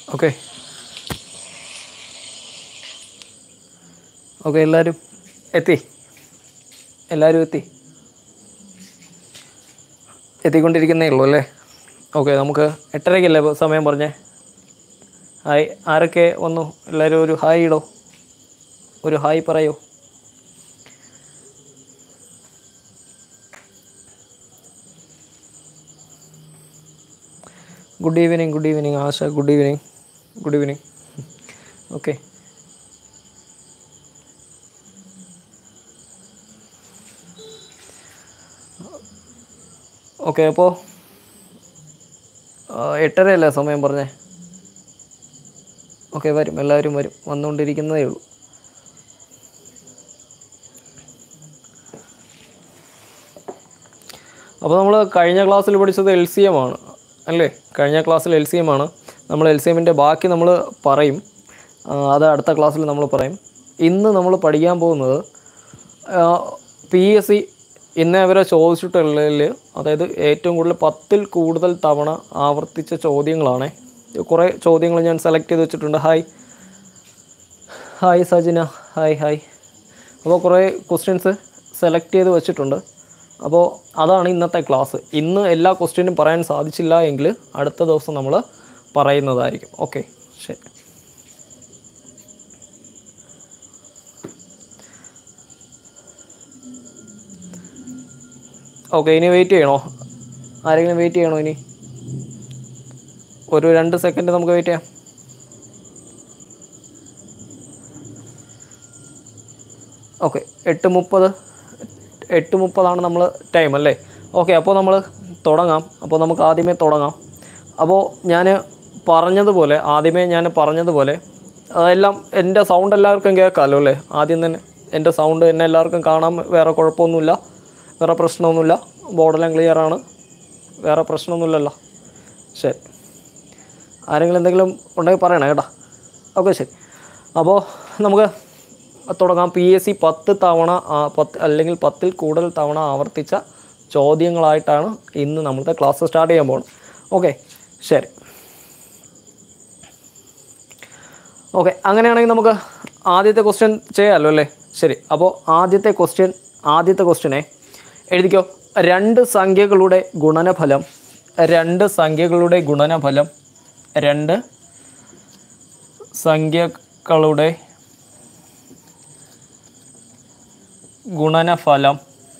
okay okay എല്ലാവരും എത്തി എല്ലാവരും എത്തി എത്തിക്കൊണ്ടിരിക്കുന്നേ ഉള്ളൂ അല്ലേ ഓക്കെ നമുക്ക് എട്ടരയ്ക്കല്ലേ ഇപ്പൊ സമയം പറഞ്ഞേ ഹായ് ആരൊക്കെ വന്നു എല്ലാവരും ഒരു ഹായ് ഇടോ ഒരു ഹായ് പറയൂ good evening good evening Asha good evening good evening okay okay അപ്പോൾ എട്ടരയല്ലേ സമയം പറഞ്ഞേ ഓക്കെ വരും എല്ലാവരും വരും വന്നുകൊണ്ടിരിക്കുന്നതേ ഉള്ളൂ അപ്പോൾ നമ്മൾ കഴിഞ്ഞ ക്ലാസ്സിൽ പഠിച്ചത് എൽ സി എം ആണ് അല്ലേ കഴിഞ്ഞ ക്ലാസ്സിൽ എൽ സി എം ആണ് നമ്മൾ എൽ സി എമ്മിൻ്റെ ബാക്കി നമ്മൾ പറയും ആ, അത് അടുത്ത ക്ലാസ്സിൽ നമ്മൾ പറയും ഇന്ന് നമ്മൾ പഠിക്കാൻ പോകുന്നത് പി എസ് സി ഇന്നേ വരെ ചോദിച്ചിട്ടുള്ളതിൽ അതായത് ഏറ്റവും കൂടുതൽ പത്തിൽ കൂടുതൽ തവണ ആവർത്തിച്ച ചോദ്യങ്ങളാണ് കുറേ ചോദ്യങ്ങൾ ഞാൻ സെലക്ട് ചെയ്ത് വെച്ചിട്ടുണ്ട് hi hi Sajina hi hi അപ്പോൾ കുറേ ക്വസ്റ്റ്യൻസ് സെലക്ട് ചെയ്ത് വെച്ചിട്ടുണ്ട് അപ്പോൾ അതാണ് ഇന്നത്തെ ക്ലാസ് ഇന്ന് എല്ലാ ക്വസ്റ്റ്യനും പറയാൻ സാധിച്ചില്ല എങ്കിൽ അടുത്ത ദിവസം നമ്മൾ പറയുന്നതായിരിക്കും ഓക്കെ ശരി ഓക്കെ ഇനി വെയിറ്റ് ചെയ്യണോ ആരെങ്കിലും വെയിറ്റ് ചെയ്യണോ ഇനി ഒരു രണ്ട് സെക്കൻഡ് നമുക്ക് വെയിറ്റ് ചെയ്യാം ഓക്കെ എട്ട് മുപ്പത് എട്ട് മുപ്പതാണ് നമ്മൾ ടൈം അല്ലേ ഓക്കെ അപ്പോൾ നമ്മൾ തുടങ്ങാം അപ്പോൾ നമുക്ക് ആദ്യമേ തുടങ്ങാം അപ്പോൾ ഞാൻ പറഞ്ഞതുപോലെ ആദ്യമേ ഞാൻ പറഞ്ഞതുപോലെ അതെല്ലാം എൻ്റെ സൗണ്ട് എല്ലാവർക്കും കേൾക്കാമല്ലോ അല്ലേ ആദ്യം തന്നെ എൻ്റെ സൗണ്ട് എന്നെ എല്ലാവർക്കും കാണാൻ വേറെ കുഴപ്പമൊന്നുമില്ല വേറെ പ്രശ്നമൊന്നുമില്ല ബോർഡെല്ലാം ക്ലിയർ ആണ് വേറെ പ്രശ്നമൊന്നുമില്ലല്ലോ ശരി ആരെങ്കിലും എന്തെങ്കിലും ഉണ്ടെങ്കിൽ പറയണേ കേട്ടോ ഓക്കെ ശരി അപ്പോൾ നമുക്ക് തുടങ്ങാം പി എസ് സി പത്ത് തവണ ആ, പത്ത് അല്ലെങ്കിൽ പത്തിൽ കൂടുതൽ തവണ ആവർത്തിച്ച ചോദ്യങ്ങളായിട്ടാണ് ഇന്ന് നമ്മളത്തെ ക്ലാസ് സ്റ്റാർട്ട് ചെയ്യാൻ പോകുന്നത് ഓക്കെ ശരി ഓക്കെ അങ്ങനെയാണെങ്കിൽ നമുക്ക് ആദ്യത്തെ ക്വസ്റ്റ്യൻ ചെയ്യാമല്ലോ അല്ലേ ശരി അപ്പോൾ ആദ്യത്തെ ക്വസ്റ്റ്യൻ ആദ്യത്തെ ക്വസ്റ്റ്യനെ എഴുതിക്കോ രണ്ട് സംഖ്യകളുടെ ഗുണനഫലം രണ്ട് സംഖ്യകളുടെ ഗുണനഫലം രണ്ട് സംഖ്യകളുടെ ഗുണനഫലം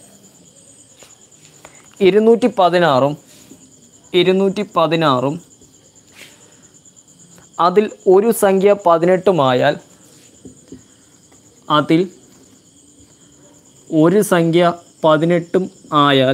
ഇരുന്നൂറ്റി പതിനാറും ഇരുന്നൂറ്റി പതിനാറും അതിൽ ഒരു സംഖ്യ പതിനെട്ടുമായാൽ അതിൽ ഒരു സംഖ്യ പതിനെട്ടും ആയാൽ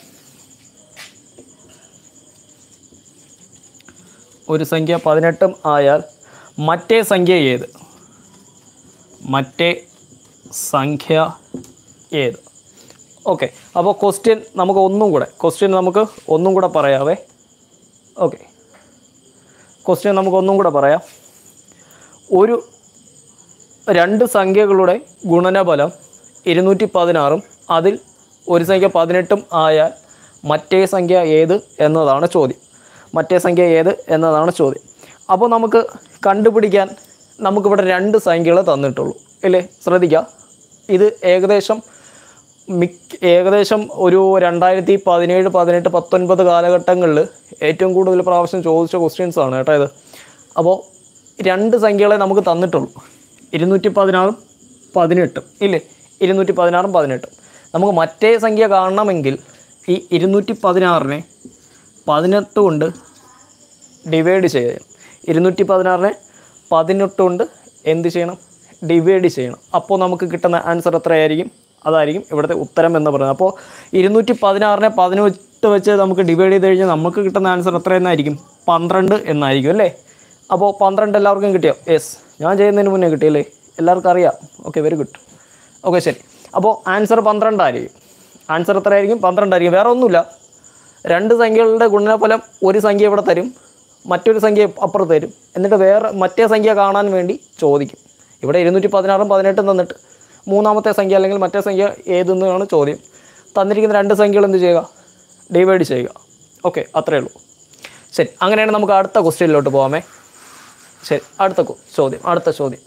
ഒരു സംഖ്യ പതിനെട്ടും ആയാൽ മറ്റേ സംഖ്യ ഏത് മറ്റേ സംഖ്യ ഏത് ഓക്കെ അപ്പോൾ ക്വസ്റ്റ്യൻ നമുക്ക് ഒന്നും കൂടെ ക്വസ്റ്റ്യൻ നമുക്ക് ഒന്നും കൂടെ പറയാവേ ഓക്കെ ക്വസ്റ്റ്യൻ നമുക്ക് ഒന്നും കൂടെ പറയാം ഒരു രണ്ട് സംഖ്യകളുടെ ഗുണനഫലം ഇരുന്നൂറ്റി പതിനാറും അതിൽ ഒരു സംഖ്യ പതിനെട്ടും ആയാൽ മറ്റേ സംഖ്യ ഏത് എന്നതാണ് ചോദ്യം മറ്റേ സംഖ്യ ഏത് എന്നതാണ് ചോദ്യം അപ്പോൾ നമുക്ക് കണ്ടുപിടിക്കാൻ നമുക്കിവിടെ രണ്ട് സംഖ്യകൾ തന്നിട്ടുള്ളൂ അല്ലേ ശ്രദ്ധിക്കുക ഇത് ഏകദേശം മിക്ക ഏകദേശം ഒരു രണ്ടായിരത്തി പതിനേഴ് പതിനെട്ട് പത്തൊൻപത് കാലഘട്ടങ്ങളിൽ ഏറ്റവും കൂടുതൽ പ്രാവശ്യം ചോദിച്ച ക്വസ്റ്റ്യൻസ് ആണ് കേട്ടോ ഇത് അപ്പോൾ രണ്ട് സംഖ്യകളെ നമുക്ക് തന്നിട്ടുള്ളൂ ഇരുന്നൂറ്റി പതിനാറും പതിനെട്ടും ഇല്ലേ ഇരുന്നൂറ്റി പതിനാറും പതിനെട്ടും നമുക്ക് മറ്റേ സംഖ്യ കാണണമെങ്കിൽ ഈ ഇരുന്നൂറ്റി പതിനാറിനെ പതിനെട്ട് കൊണ്ട് ഡിവൈഡ് ചെയ്യണം ഇരുന്നൂറ്റി പതിനാറിനെ പതിനെട്ട് കൊണ്ട് എന്ത് ചെയ്യണം ഡിവൈഡ് ചെയ്യണം അപ്പോൾ നമുക്ക് കിട്ടുന്ന ആൻസർ എത്രയായിരിക്കും അതായിരിക്കും ഇവിടുത്തെ ഉത്തരം എന്ന് പറയുന്നത് അപ്പോൾ ഇരുന്നൂറ്റി പതിനാറിനെ പതിനെട്ട് വെച്ച് നമുക്ക് ഡിവൈഡ് ചെയ്ത് കഴിഞ്ഞാൽ നമുക്ക് കിട്ടുന്ന ആൻസർ എത്ര എന്നായിരിക്കും പന്ത്രണ്ട് എന്നായിരിക്കും അല്ലേ അപ്പോൾ പന്ത്രണ്ട് എല്ലാവർക്കും കിട്ടിയോ യെസ് ഞാൻ ചെയ്യുന്നതിന് മുന്നേ കിട്ടിയല്ലേ എല്ലാവർക്കും അറിയാം ഓക്കെ വെരി ഗുഡ് ഓക്കെ ശരി അപ്പോൾ ആൻസർ പന്ത്രണ്ടായിരിക്കും ആൻസർ എത്രയായിരിക്കും പന്ത്രണ്ടായിരിക്കും വേറെ ഒന്നുമില്ല രണ്ട് സംഖ്യകളുടെ ഗുണനഫലം ഒരു സംഖ്യ ഇവിടെ തരും മറ്റൊരു സംഖ്യ അപ്പുറത്ത് തരും എന്നിട്ട് വേറെ മറ്റേ സംഖ്യ കാണാൻ വേണ്ടി ചോദിക്കും ഇവിടെ ഇരുന്നൂറ്റി പതിനാറും പതിനെട്ടും തന്നിട്ട് മൂന്നാമത്തെ സംഖ്യ അല്ലെങ്കിൽ മറ്റേ സംഖ്യ ഏതെന്നാണ് ചോദ്യം തന്നിരിക്കുന്ന രണ്ട് സംഖ്യകൾ എന്ത് ചെയ്യുക ഡിവൈഡ് ചെയ്യുക ഓക്കെ അത്രയേ ഉള്ളൂ ശരി അങ്ങനെയാണെങ്കിൽ നമുക്ക് അടുത്ത ക്വസ്റ്റ്യനിലോട്ട് പോകാമേ ശരി അടുത്ത കു- ചോദ്യം അടുത്ത ചോദ്യം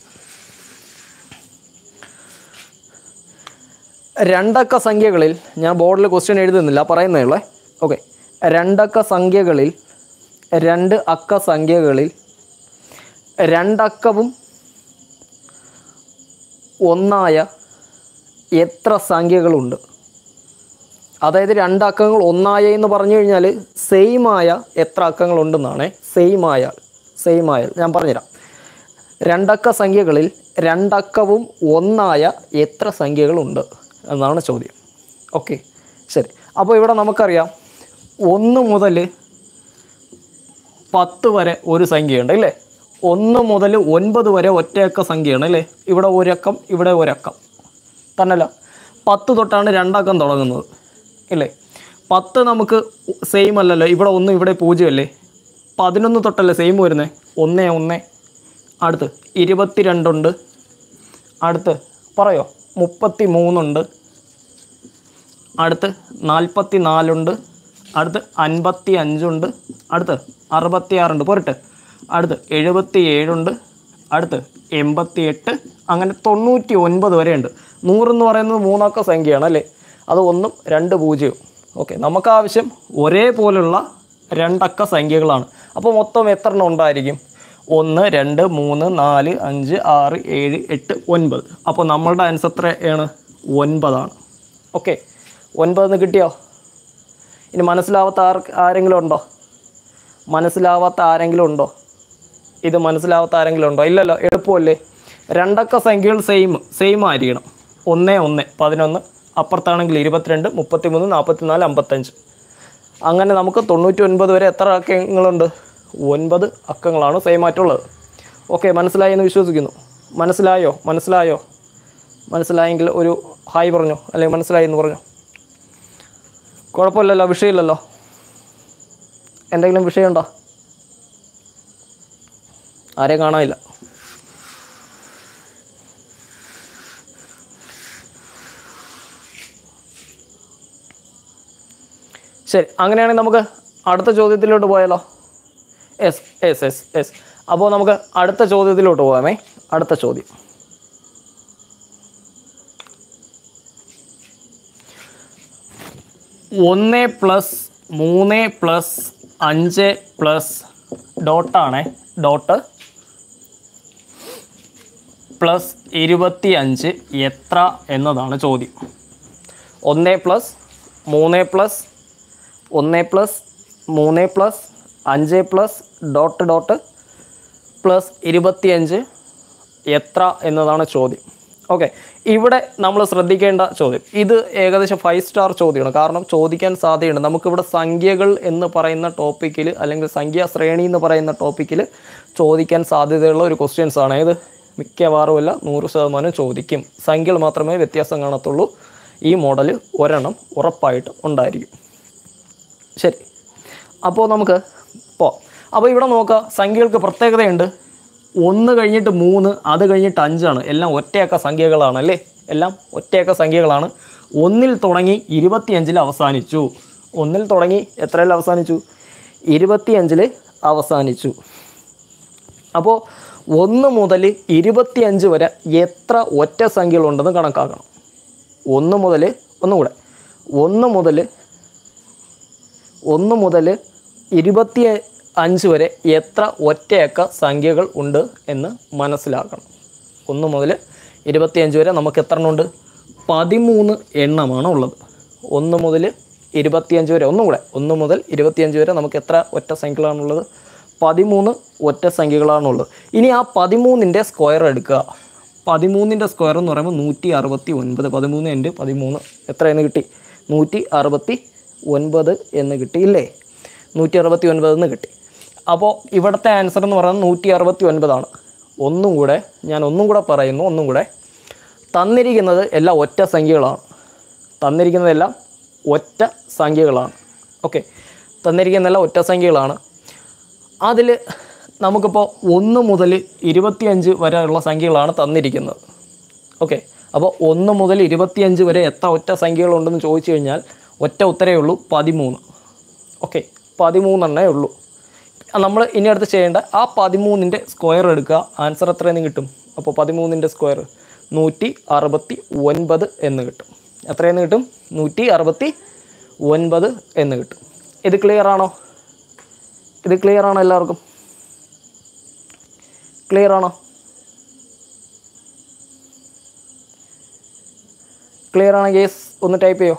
രണ്ടക്ക സംഖ്യകളിൽ ഞാൻ ബോർഡിൽ ക്വസ്റ്റ്യൻ എഴുതുന്നില്ല പറയുന്നേ ഉള്ളേ ഓക്കെ രണ്ടക്ക സംഖ്യകളിൽ രണ്ട് അക്ക സംഖ്യകളിൽ രണ്ടക്കവും ഒന്നായ എത്ര സംഖ്യകളുണ്ട് അതായത് രണ്ട് അക്കങ്ങൾ ഒന്നായ എന്ന് പറഞ്ഞു കഴിഞ്ഞാൽ സെയിം ആയ എത്ര അക്കങ്ങൾ ഉണ്ടെന്നാണ് സെയിം ആയാൽ സെയിം ആയാൽ ഞാൻ പറഞ്ഞുതരാം രണ്ടക്ക സംഖ്യകളിൽ രണ്ടക്കവും ഒന്നായ എത്ര സംഖ്യകളുണ്ട് എന്നാണ് ചോദ്യം ഓക്കെ ശരി അപ്പോൾ ഇവിടെ നമുക്കറിയാം ഒന്ന് മുതൽ പത്ത് വരെ ഒരു സംഖ്യയുണ്ട് അല്ലേ ഒന്ന് മുതൽ ഒൻപത് വരെ ഒറ്റയക്ക സംഖ്യയാണ് അല്ലേ ഇവിടെ ഒരക്കം ഇവിടെ ഒരക്കം തന്നല്ല പത്ത് തൊട്ടാണ് രണ്ടക്കം തുടങ്ങുന്നത് ഇല്ലേ പത്ത് നമുക്ക് സെയിം അല്ലല്ലോ ഇവിടെ ഒന്ന് ഇവിടെ പൂജ്യമല്ലേ പതിനൊന്ന് തൊട്ടല്ലേ സെയിം വരുന്നത് ഒന്ന് ഒന്ന് അടുത്ത് ഇരുപത്തിരണ്ടുണ്ട് അടുത്ത് പറയോ മുപ്പത്തി മൂന്നുണ്ട് അടുത്ത് നാൽപ്പത്തി നാലുണ്ട് അടുത്ത് അൻപത്തി അഞ്ചുണ്ട് അടുത്ത് അറുപത്തി ആറുണ്ട് പോരട്ടെ അടുത്ത് എഴുപത്തി ഏഴുണ്ട് അടുത്ത് എൺപത്തി എട്ട് അങ്ങനെ തൊണ്ണൂറ്റി ഒൻപത് വരെയുണ്ട് നൂറെന്ന് പറയുന്നത് മൂന്നക്ക സംഖ്യയാണ് അല്ലേ അത് ഒന്നും രണ്ട് പൂജ്യവും ഓക്കെ നമുക്ക് ആവശ്യം ഒരേപോലുള്ള രണ്ടക്ക സംഖ്യകളാണ് അപ്പോൾ മൊത്തം എത്ര എണ്ണം ഉണ്ടായിരിക്കും ഒന്ന് രണ്ട് മൂന്ന് നാല് അഞ്ച് ആറ് ഏഴ് എട്ട് ഒൻപത് അപ്പോൾ നമ്മളുടെ ആൻസർ എത്രയാണ് ഒൻപതാണ് ഓക്കെ ഒൻപതെന്ന് കിട്ടിയോ ഇനി മനസ്സിലാവാത്ത ആർ ആരെങ്കിലും ഉണ്ടോ മനസ്സിലാവാത്ത ആരെങ്കിലും ഉണ്ടോ ഇത് മനസ്സിലാവാത്ത ആരെങ്കിലും ഉണ്ടോ ഇല്ലല്ലോ എളുപ്പമല്ലേ രണ്ടക്ക സംഖ്യകൾ സെയിം സെയിം ആയിരിക്കണം ഒന്ന് ഒന്ന് പതിനൊന്ന് അപ്പുറത്താണെങ്കിൽ ഇരുപത്തിരണ്ട് മുപ്പത്തിമൂന്ന് നാൽപ്പത്തിനാല് അമ്പത്തഞ്ച് അങ്ങനെ നമുക്ക് തൊണ്ണൂറ്റി ഒൻപത് വരെ എത്ര അക്കങ്ങളുണ്ട് ഒൻപത് അക്കങ്ങളാണ് സെയിം ആയിട്ടുള്ളത് ഓക്കെ മനസ്സിലായി എന്ന് വിശ്വസിക്കുന്നു മനസ്സിലായോ മനസ്സിലായോ മനസ്സിലായെങ്കിൽ ഒരു ഹായ് പറഞ്ഞോ അല്ലെങ്കിൽ മനസ്സിലായി എന്ന് പറഞ്ഞോ കുഴപ്പമില്ലല്ലോ വിഷയമില്ലല്ലോ എന്തെങ്കിലും വിഷയമുണ്ടോ ആരെയും കാണാനില്ല ശരി അങ്ങനെയാണെങ്കിൽ നമുക്ക് അടുത്ത ചോദ്യത്തിലോട്ട് പോയാലോ എസ് എസ് എസ് എസ് അപ്പോൾ നമുക്ക് അടുത്ത ചോദ്യത്തിലോട്ട് പോകാമേ അടുത്ത ചോദ്യം ഒന്ന് പ്ലസ് മൂന്ന് പ്ലസ് അഞ്ച് പ്ലസ് ഡോട്ടാണ് ഡോട്ട് പ്ലസ് ഇരുപത്തി അഞ്ച് എത്ര എന്നതാണ് ചോദ്യം ഒന്ന് പ്ലസ് മൂന്ന് പ്ലസ് ഒന്ന് പ്ലസ് മൂന്ന് പ്ലസ് അഞ്ച് പ്ലസ് ഡോട്ട് ഡോട്ട് പ്ലസ് ഇരുപത്തിയഞ്ച് എത്ര എന്നതാണ് ചോദ്യം ഓക്കെ ഇവിടെ നമ്മൾ ശ്രദ്ധിക്കേണ്ട ചോദ്യം ഇത് ഏകദേശം ഫൈവ് സ്റ്റാർ ചോദ്യമാണ് കാരണം ചോദിക്കാൻ സാധ്യതയുണ്ട് നമുക്കിവിടെ സംഖ്യകൾ എന്ന് പറയുന്ന ടോപ്പിക്കിൽ അല്ലെങ്കിൽ സംഖ്യാ ശ്രേണി എന്ന് പറയുന്ന ടോപ്പിക്കിൽ ചോദിക്കാൻ സാധ്യതയുള്ള ഒരു ക്വസ്റ്റ്യൻസ് ആണ് ഏത് മിക്കവാറുമല്ല നൂറ് ശതമാനം ചോദിക്കും സംഖ്യകൾ മാത്രമേ വ്യത്യാസം കാണത്തുള്ളൂ ഈ മോഡൽ ഒരെണ്ണം ഉറപ്പായിട്ടും ഉണ്ടായിരിക്കും ശരി അപ്പോൾ നമുക്ക് പോ അപ്പോൾ ഇവിടെ നോക്കുക സംഖ്യകൾക്ക് പ്രത്യേകതയുണ്ട് ഒന്ന് കഴിഞ്ഞിട്ട് മൂന്ന് അത് കഴിഞ്ഞിട്ട് അഞ്ചാണ് എല്ലാം ഒറ്റയക്ക സംഖ്യകളാണ് അല്ലേ എല്ലാം ഒറ്റയക്ക സംഖ്യകളാണ് ഒന്നിൽ തുടങ്ങി ഇരുപത്തിയഞ്ചിൽ അവസാനിച്ചു ഒന്നിൽ തുടങ്ങി എത്രയിൽ അവസാനിച്ചു ഇരുപത്തിയഞ്ചിൽ അവസാനിച്ചു അപ്പോൾ ഒന്ന് മുതൽ ഇരുപത്തിയഞ്ച് വരെ എത്ര ഒറ്റ സംഖ്യകളുണ്ടെന്ന് കണക്കാക്കണം ഒന്ന് മുതൽ ഒന്നുകൂടെ ഒന്ന് മുതൽ ഒന്ന് മുതൽ ഇരുപത്തി അഞ്ച് വരെ എത്ര ഒറ്റയക്ക സംഖ്യകൾ ഉണ്ട് എന്ന് മനസ്സിലാക്കണം ഒന്ന് മുതൽ ഇരുപത്തിയഞ്ച് വരെ നമുക്ക് എത്ര എണ്ണം ഉണ്ട് പതിമൂന്ന് എണ്ണമാണ് ഉള്ളത് ഒന്ന് മുതൽ ഇരുപത്തിയഞ്ച് വരെ ഒന്നും കൂടെ ഒന്ന് മുതൽ ഇരുപത്തിയഞ്ച് വരെ നമുക്ക് എത്ര ഒറ്റ സംഖ്യകളാണുള്ളത് പതിമൂന്ന് ഒറ്റ സംഖ്യകളാണുള്ളത് ഇനി ആ പതിമൂന്നിൻ്റെ സ്ക്വയർ എടുക്കുക പതിമൂന്നിൻ്റെ സ്ക്വയർ എന്ന് പറയുമ്പോൾ നൂറ്റി അറുപത്തി ഒൻപത് പതിമൂന്ന് ഇൻറ്റ് പതിമൂന്ന് എത്ര എന്ന് കിട്ടി നൂറ്റി അറുപത്തി ഒൻപത് എന്ന് കിട്ടി ഇല്ലേ നൂറ്റി അറുപത്തി ഒൻപത് എന്ന് കിട്ടി അപ്പോൾ ഇവിടുത്തെ ആൻസർ എന്ന് പറയുന്നത് നൂറ്റി അറുപത്തി ഒൻപതാണ് ഒന്നും കൂടെ ഞാൻ ഒന്നും കൂടെ പറയുന്നു ഒന്നും കൂടെ തന്നിരിക്കുന്നത് എല്ലാം ഒറ്റ സംഖ്യകളാണ് തന്നിരിക്കുന്നതെല്ലാം ഒറ്റ സംഖ്യകളാണ് ഓക്കെ തന്നിരിക്കുന്നതെല്ലാം ഒറ്റ സംഖ്യകളാണ് അതിൽ നമുക്കിപ്പോൾ ഒന്ന് മുതൽ ഇരുപത്തിയഞ്ച് വരെയുള്ള സംഖ്യകളാണ് തന്നിരിക്കുന്നത് ഓക്കെ അപ്പോൾ ഒന്ന് മുതൽ ഇരുപത്തിയഞ്ച് വരെ എത്ര ഒറ്റ സംഖ്യകളുണ്ടെന്ന് ചോദിച്ചു കഴിഞ്ഞാൽ ഒറ്റ ഉത്തരേ ഉള്ളൂ പതിമൂന്ന് ഓക്കെ പതിമൂന്നെണ്ണേ ഉള്ളൂ നമ്മൾ ഇനി അടുത്ത് ചെയ്യേണ്ട ആ പതിമൂന്നിൻ്റെ സ്ക്വയർ എടുക്കുക ആൻസർ എത്രയെന്ന് കിട്ടും അപ്പോൾ പതിമൂന്നിൻ്റെ സ്ക്വയർ നൂറ്റി അറുപത്തി ഒൻപത് എന്ന് കിട്ടും എത്രയെന്ന് കിട്ടും നൂറ്റി അറുപത്തി ഒൻപത് എന്ന് കിട്ടും ഇത് ക്ലിയർ ആണോ ഇത് ക്ലിയർ ആണോ എല്ലാവർക്കും ക്ലിയർ ആണോ ക്ലിയർ ആണെങ്കിൽ യെസ് ഒന്ന് ടൈപ്പ് ചെയ്യോ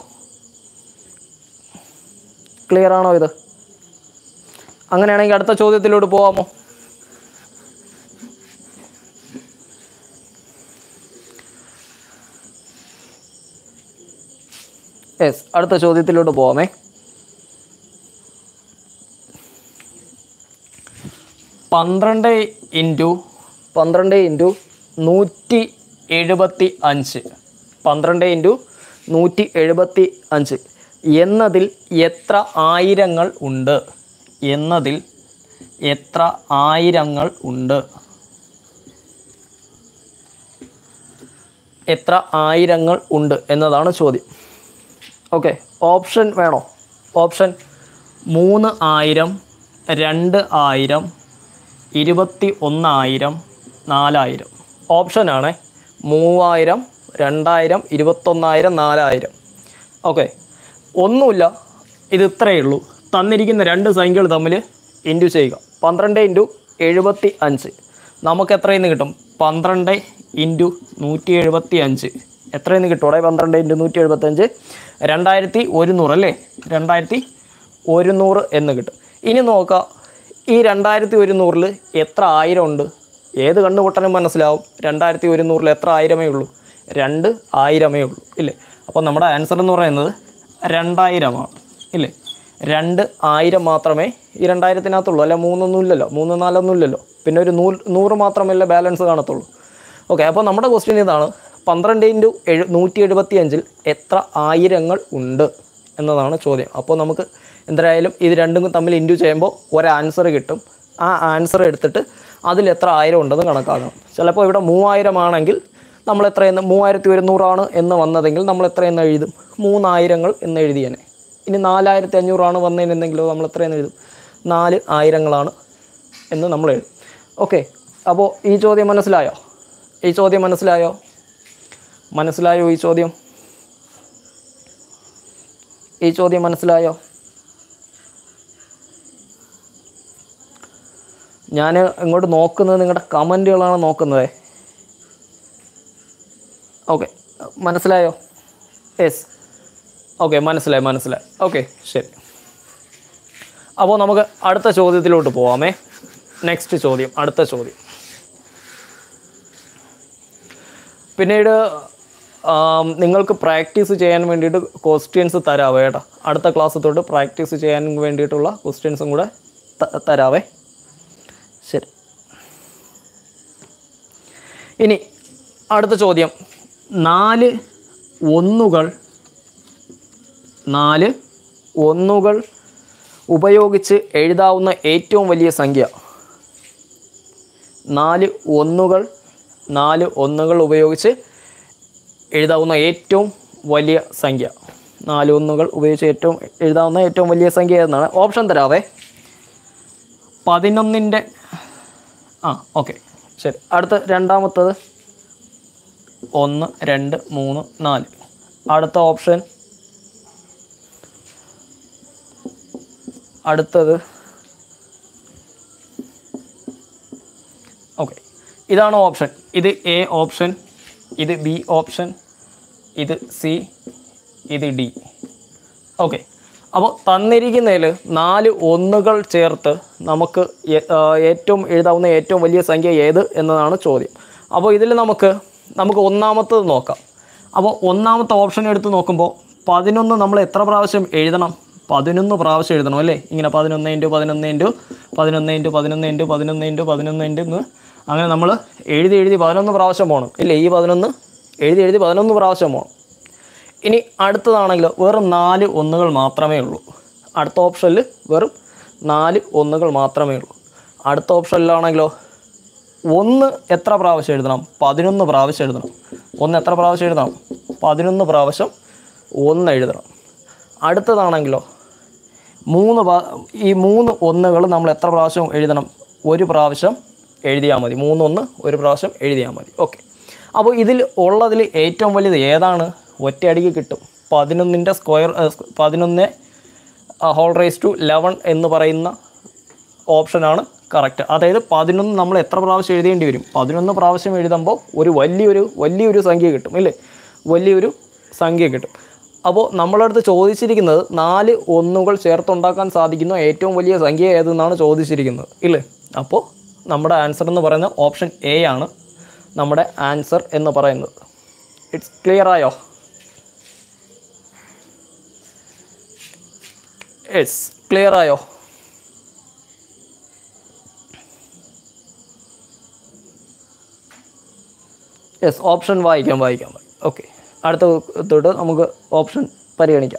ക്ലിയർ ആണോ ഇത് അങ്ങനെയാണെങ്കിൽ അടുത്ത ചോദ്യത്തിലോട്ട് പോവാമോ യെസ് അടുത്ത ചോദ്യത്തിലോട്ട് പോവാമേ പന്ത്രണ്ട് ഇൻറ്റു പന്ത്രണ്ട് ഇൻറ്റു നൂറ്റി എഴുപത്തി അഞ്ച് പന്ത്രണ്ട് ഇൻറ്റു നൂറ്റി എഴുപത്തി അഞ്ച് എന്നതിൽ എത്ര ആയിരങ്ങൾ ഉണ്ട് എന്നതിൽ എത്ര ആയിരങ്ങൾ ഉണ്ട് എത്ര ആയിരങ്ങൾ ഉണ്ട് എന്നതാണ് ചോദ്യം ഓക്കെ ഓപ്ഷൻ വേണോ ഓപ്ഷൻ മൂന്ന് ആയിരം രണ്ട് ആയിരം ഇരുപത്തി ഒന്നായിരം നാലായിരം ഓപ്ഷനാണ് മൂവായിരം രണ്ടായിരം ഇരുപത്തൊന്നായിരം നാലായിരം ഓക്കെ ഒന്നുമില്ല ഇത് ഇത്രയേ ഉള്ളൂ തന്നിരിക്കുന്ന രണ്ട് സംഖ്യകൾ തമ്മിൽ ഇൻറ്റു ചെയ്യുക പന്ത്രണ്ട് ഇൻറ്റു എഴുപത്തി അഞ്ച് നമുക്ക് എത്രയെന്ന് കിട്ടും പന്ത്രണ്ട് ഇൻറ്റു നൂറ്റി എഴുപത്തി അഞ്ച് എത്രയെന്ന് കിട്ടും പന്ത്രണ്ട് ഇൻറ്റു നൂറ്റി എഴുപത്തഞ്ച് രണ്ടായിരത്തി ഒരുന്നൂറ് അല്ലേ രണ്ടായിരത്തി ഒരുന്നൂറ് എന്ന് കിട്ടും ഇനി നോക്കുക ഈ രണ്ടായിരത്തി ഒരുന്നൂറിൽ എത്ര ആയിരം ഉണ്ട് ഏത് കണ്ണുപൊട്ടനും മനസ്സിലാവും രണ്ടായിരത്തി ഒരുന്നൂറിൽ എത്ര ആയിരമേ ഉള്ളൂ രണ്ട് ആയിരമേ ഉള്ളൂ ഇല്ലേ അപ്പോൾ നമ്മുടെ ആൻസർ എന്ന് പറയുന്നത് രണ്ടായിരമാണ് ഇല്ലേ രണ്ട് ആയിരം മാത്രമേ ഈ രണ്ടായിരത്തിനകത്തുള്ളൂ അല്ല മൂന്നൊന്നും ഇല്ലല്ലോ മൂന്ന് നാലൊന്നും ഇല്ലല്ലോ പിന്നെ ഒരു നൂ നൂറ് മാത്രമല്ലേ ബാലൻസ് കാണത്തുള്ളൂ ഓക്കെ അപ്പോൾ നമ്മുടെ ക്വസ്റ്റ്യൻ ഇതാണ് പന്ത്രണ്ട് ഇൻറ്റു എഴു നൂറ്റി എഴുപത്തി അഞ്ചിൽ എത്ര ആയിരങ്ങൾ ഉണ്ട് എന്നതാണ് ചോദ്യം അപ്പോൾ നമുക്ക് എന്തായാലും ഇത് രണ്ടും തമ്മിൽ ഇൻറ്റു ചെയ്യുമ്പോൾ ഒരു ആൻസർ കിട്ടും ആ ആൻസർ എടുത്തിട്ട് അതിൽ എത്ര ആയിരം ഉണ്ടെന്ന് കണക്കാക്കണം ചിലപ്പോൾ ഇവിടെ മൂവായിരം ആണെങ്കിൽ നമ്മൾ എത്രയെന്ന് മൂവായിരത്തി ഒരുന്നൂറാണ് എന്ന് വന്നതെങ്കിൽ നമ്മൾ എത്രയെന്ന് എഴുതും മൂന്നായിരങ്ങൾ എന്ന് എഴുതിയേനെ ഇനി നാലായിരത്തി അഞ്ഞൂറാണ് വന്നതിനെന്തെങ്കിലോ നമ്മൾ എത്രയെന്ന് എഴുതും നാല് ആയിരങ്ങളാണ് എന്ന് നമ്മൾ എഴുതും ഓക്കെ അപ്പോൾ ഈ ചോദ്യം മനസ്സിലായോ ഈ ചോദ്യം മനസ്സിലായോ മനസ്സിലായോ ഈ ചോദ്യം ഈ ചോദ്യം മനസ്സിലായോ ഞാൻ ഇങ്ങോട്ട് നോക്കുന്നത് നിങ്ങളുടെ കമൻറ്റുകളാണ് നോക്കുന്നത് ഓക്കെ മനസ്സിലായോ യെസ് ഓക്കെ മനസ്സിലായി മനസ്സിലായി ഓക്കെ ശരി അപ്പോൾ നമുക്ക് അടുത്ത ചോദ്യത്തിലോട്ട് പോവാമേ നെക്സ്റ്റ് ചോദ്യം അടുത്ത ചോദ്യം പിന്നീട് ആം, നിങ്ങൾക്ക് പ്രാക്ടീസ് ചെയ്യാൻ വേണ്ടിയിട്ട് ക്വസ്റ്റ്യൻസ് തരാവേ കേട്ടോ അടുത്ത ക്ലാസ് തൊട്ട് പ്രാക്ടീസ് ചെയ്യാൻ വേണ്ടിയിട്ടുള്ള ക്വസ്റ്റ്യൻസും കൂടെ ത- തരാവേ ശരി ഇനി അടുത്ത ചോദ്യം നാല് ഒന്നുകൾ നാല് ഒന്നുകൾ ഉപയോഗിച്ച് എഴുതാവുന്ന ഏറ്റവും വലിയ സംഖ്യ നാല് ഒന്നുകൾ നാല് ഒന്നുകൾ ഉപയോഗിച്ച് എഴുതാവുന്ന ഏറ്റവും വലിയ സംഖ്യ നാല് ഒന്നുകൾ ഉപയോഗിച്ച് ഏറ്റവും എഴുതാവുന്ന ഏറ്റവും വലിയ സംഖ്യ എന്നാണ് ഓപ്ഷൻ തരാവേ പതിനൊന്നിൻ്റെ ആ ഓക്കെ ശരി അടുത്ത രണ്ടാമത്തത് ഒന്ന് രണ്ട് മൂന്ന് നാല് അടുത്ത ഓപ്ഷൻ അടുത്തത് ഓക്കെ ഇതാണ് ഓപ്ഷൻ ഇത് എ ഓപ്ഷൻ ഇത് ബി ഓപ്ഷൻ ഇത് സി ഇത് ഡി ഓക്കെ അപ്പോൾ തന്നിരിക്കുന്നതിൽ നാല് ഒന്നുകൾ ചേർത്ത് നമുക്ക് ഏ- ആ, ഏറ്റവും എഴുതാവുന്ന ഏറ്റവും വലിയ സംഖ്യ ഏത് എന്നതാണ് ചോദ്യം അപ്പോൾ ഇതിൽ നമുക്ക് നമുക്ക് ഒന്നാമത്തത് നോക്കാം അപ്പോൾ ഒന്നാമത്തെ ഓപ്ഷൻ എടുത്ത് നോക്കുമ്പോൾ പതിനൊന്ന് നമ്മൾ എത്ര പ്രാവശ്യം എഴുതണം പതിനൊന്ന് പ്രാവശ്യം എഴുതണം അല്ലേ ഇങ്ങനെ പതിനൊന്ന് ഇൻറ്റു പതിനൊന്ന് ഇൻറ്റു പതിനൊന്ന് ഇൻറ്റു പതിനൊന്ന് ഇൻറ്റു പതിനൊന്ന് ഇൻറ്റു പതിനൊന്ന് ഇൻറ്റു എന്ന് അങ്ങനെ നമ്മൾ എഴുതി എഴുതി പതിനൊന്ന് പ്രാവശ്യം പോകണം ഇല്ലേ ഈ പതിനൊന്ന് എഴുതി എഴുതി പതിനൊന്ന് പ്രാവശ്യം പോകണം ഇനി അടുത്തതാണെങ്കിലോ വെറും നാല് ഒന്നുകൾ മാത്രമേ ഉള്ളൂ അടുത്ത ഓപ്ഷനിൽ വെറും നാല് ഒന്നുകൾ മാത്രമേ ഉള്ളൂ അടുത്ത ഓപ്ഷനിലാണെങ്കിലോ ഒന്ന് എത്ര പ്രാവശ്യം എഴുതണം പതിനൊന്ന് പ്രാവശ്യം എഴുതണം ഒന്ന് എത്ര പ്രാവശ്യം എഴുതണം പതിനൊന്ന് പ്രാവശ്യം ഒന്ന് എഴുതണം അടുത്തതാണെങ്കിലോ മൂന്ന് പ്രാ- ഈ മൂന്ന് ഒന്നുകൾ നമ്മൾ എത്ര പ്രാവശ്യം എഴുതണം ഒരു പ്രാവശ്യം എഴുതിയാൽ മതി മൂന്നൊന്ന് ഒരു പ്രാവശ്യം എഴുതിയാൽ മതി ഓക്കെ അപ്പോൾ ഇതിൽ ഉള്ളതിൽ ഏറ്റവും വലുത് ഏതാണ് ഒറ്റയടിക്ക് കിട്ടും പതിനൊന്നിൻ്റെ സ്ക്വയർ പതിനൊന്ന് ഹോൾ റേസ് ടു ലെവൻ എന്ന് പറയുന്ന ഓപ്ഷനാണ് കറക്റ്റ് അതായത് പതിനൊന്ന് നമ്മൾ എത്ര പ്രാവശ്യം എഴുതേണ്ടി വരും പതിനൊന്ന് പ്രാവശ്യം എഴുതുമ്പോൾ ഒരു വലിയൊരു വലിയൊരു സംഖ്യ കിട്ടും ഇല്ലേ വലിയൊരു സംഖ്യ കിട്ടും അപ്പോൾ നമ്മളടുത്ത് ചോദിച്ചിരിക്കുന്നത് നാല് ഒന്നുകൾ ചേർത്തുണ്ടാക്കാൻ സാധിക്കുന്ന ഏറ്റവും വലിയ സംഖ്യ ഏതെന്നാണ് ചോദിച്ചിരിക്കുന്നത് ഇല്ലേ അപ്പോൾ നമ്മുടെ ആൻസർ എന്ന് പറയുന്നത് ഓപ്ഷൻ എ ആണ് നമ്മുടെ ആൻസർ എന്ന് പറയുന്നത് ഇറ്റ്സ് ക്ലിയർ ആയോ യെസ് ക്ലിയർ ആയോ യെസ് ഓപ്ഷൻ വായിക്കാം വായിക്കാം ഓക്കെ അടുത്ത തൊട്ട് നമുക്ക് ഓപ്ഷൻ പരിഗണിക്കാം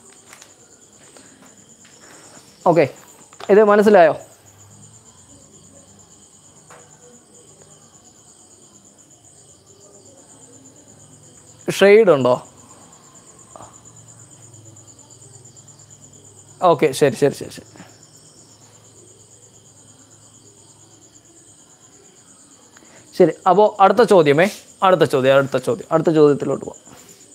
ഓക്കെ ഇത് മനസ്സിലായോ ഷെയ്ഡ് ഉണ്ടോ ഓക്കെ ശരി ശരി ശരി ശരി ശരി അപ്പോൾ അടുത്ത ചോദ്യമേ അടുത്ത ചോദ്യം അടുത്ത ചോദ്യം അടുത്ത ചോദ്യത്തിലോട്ട് പോകാം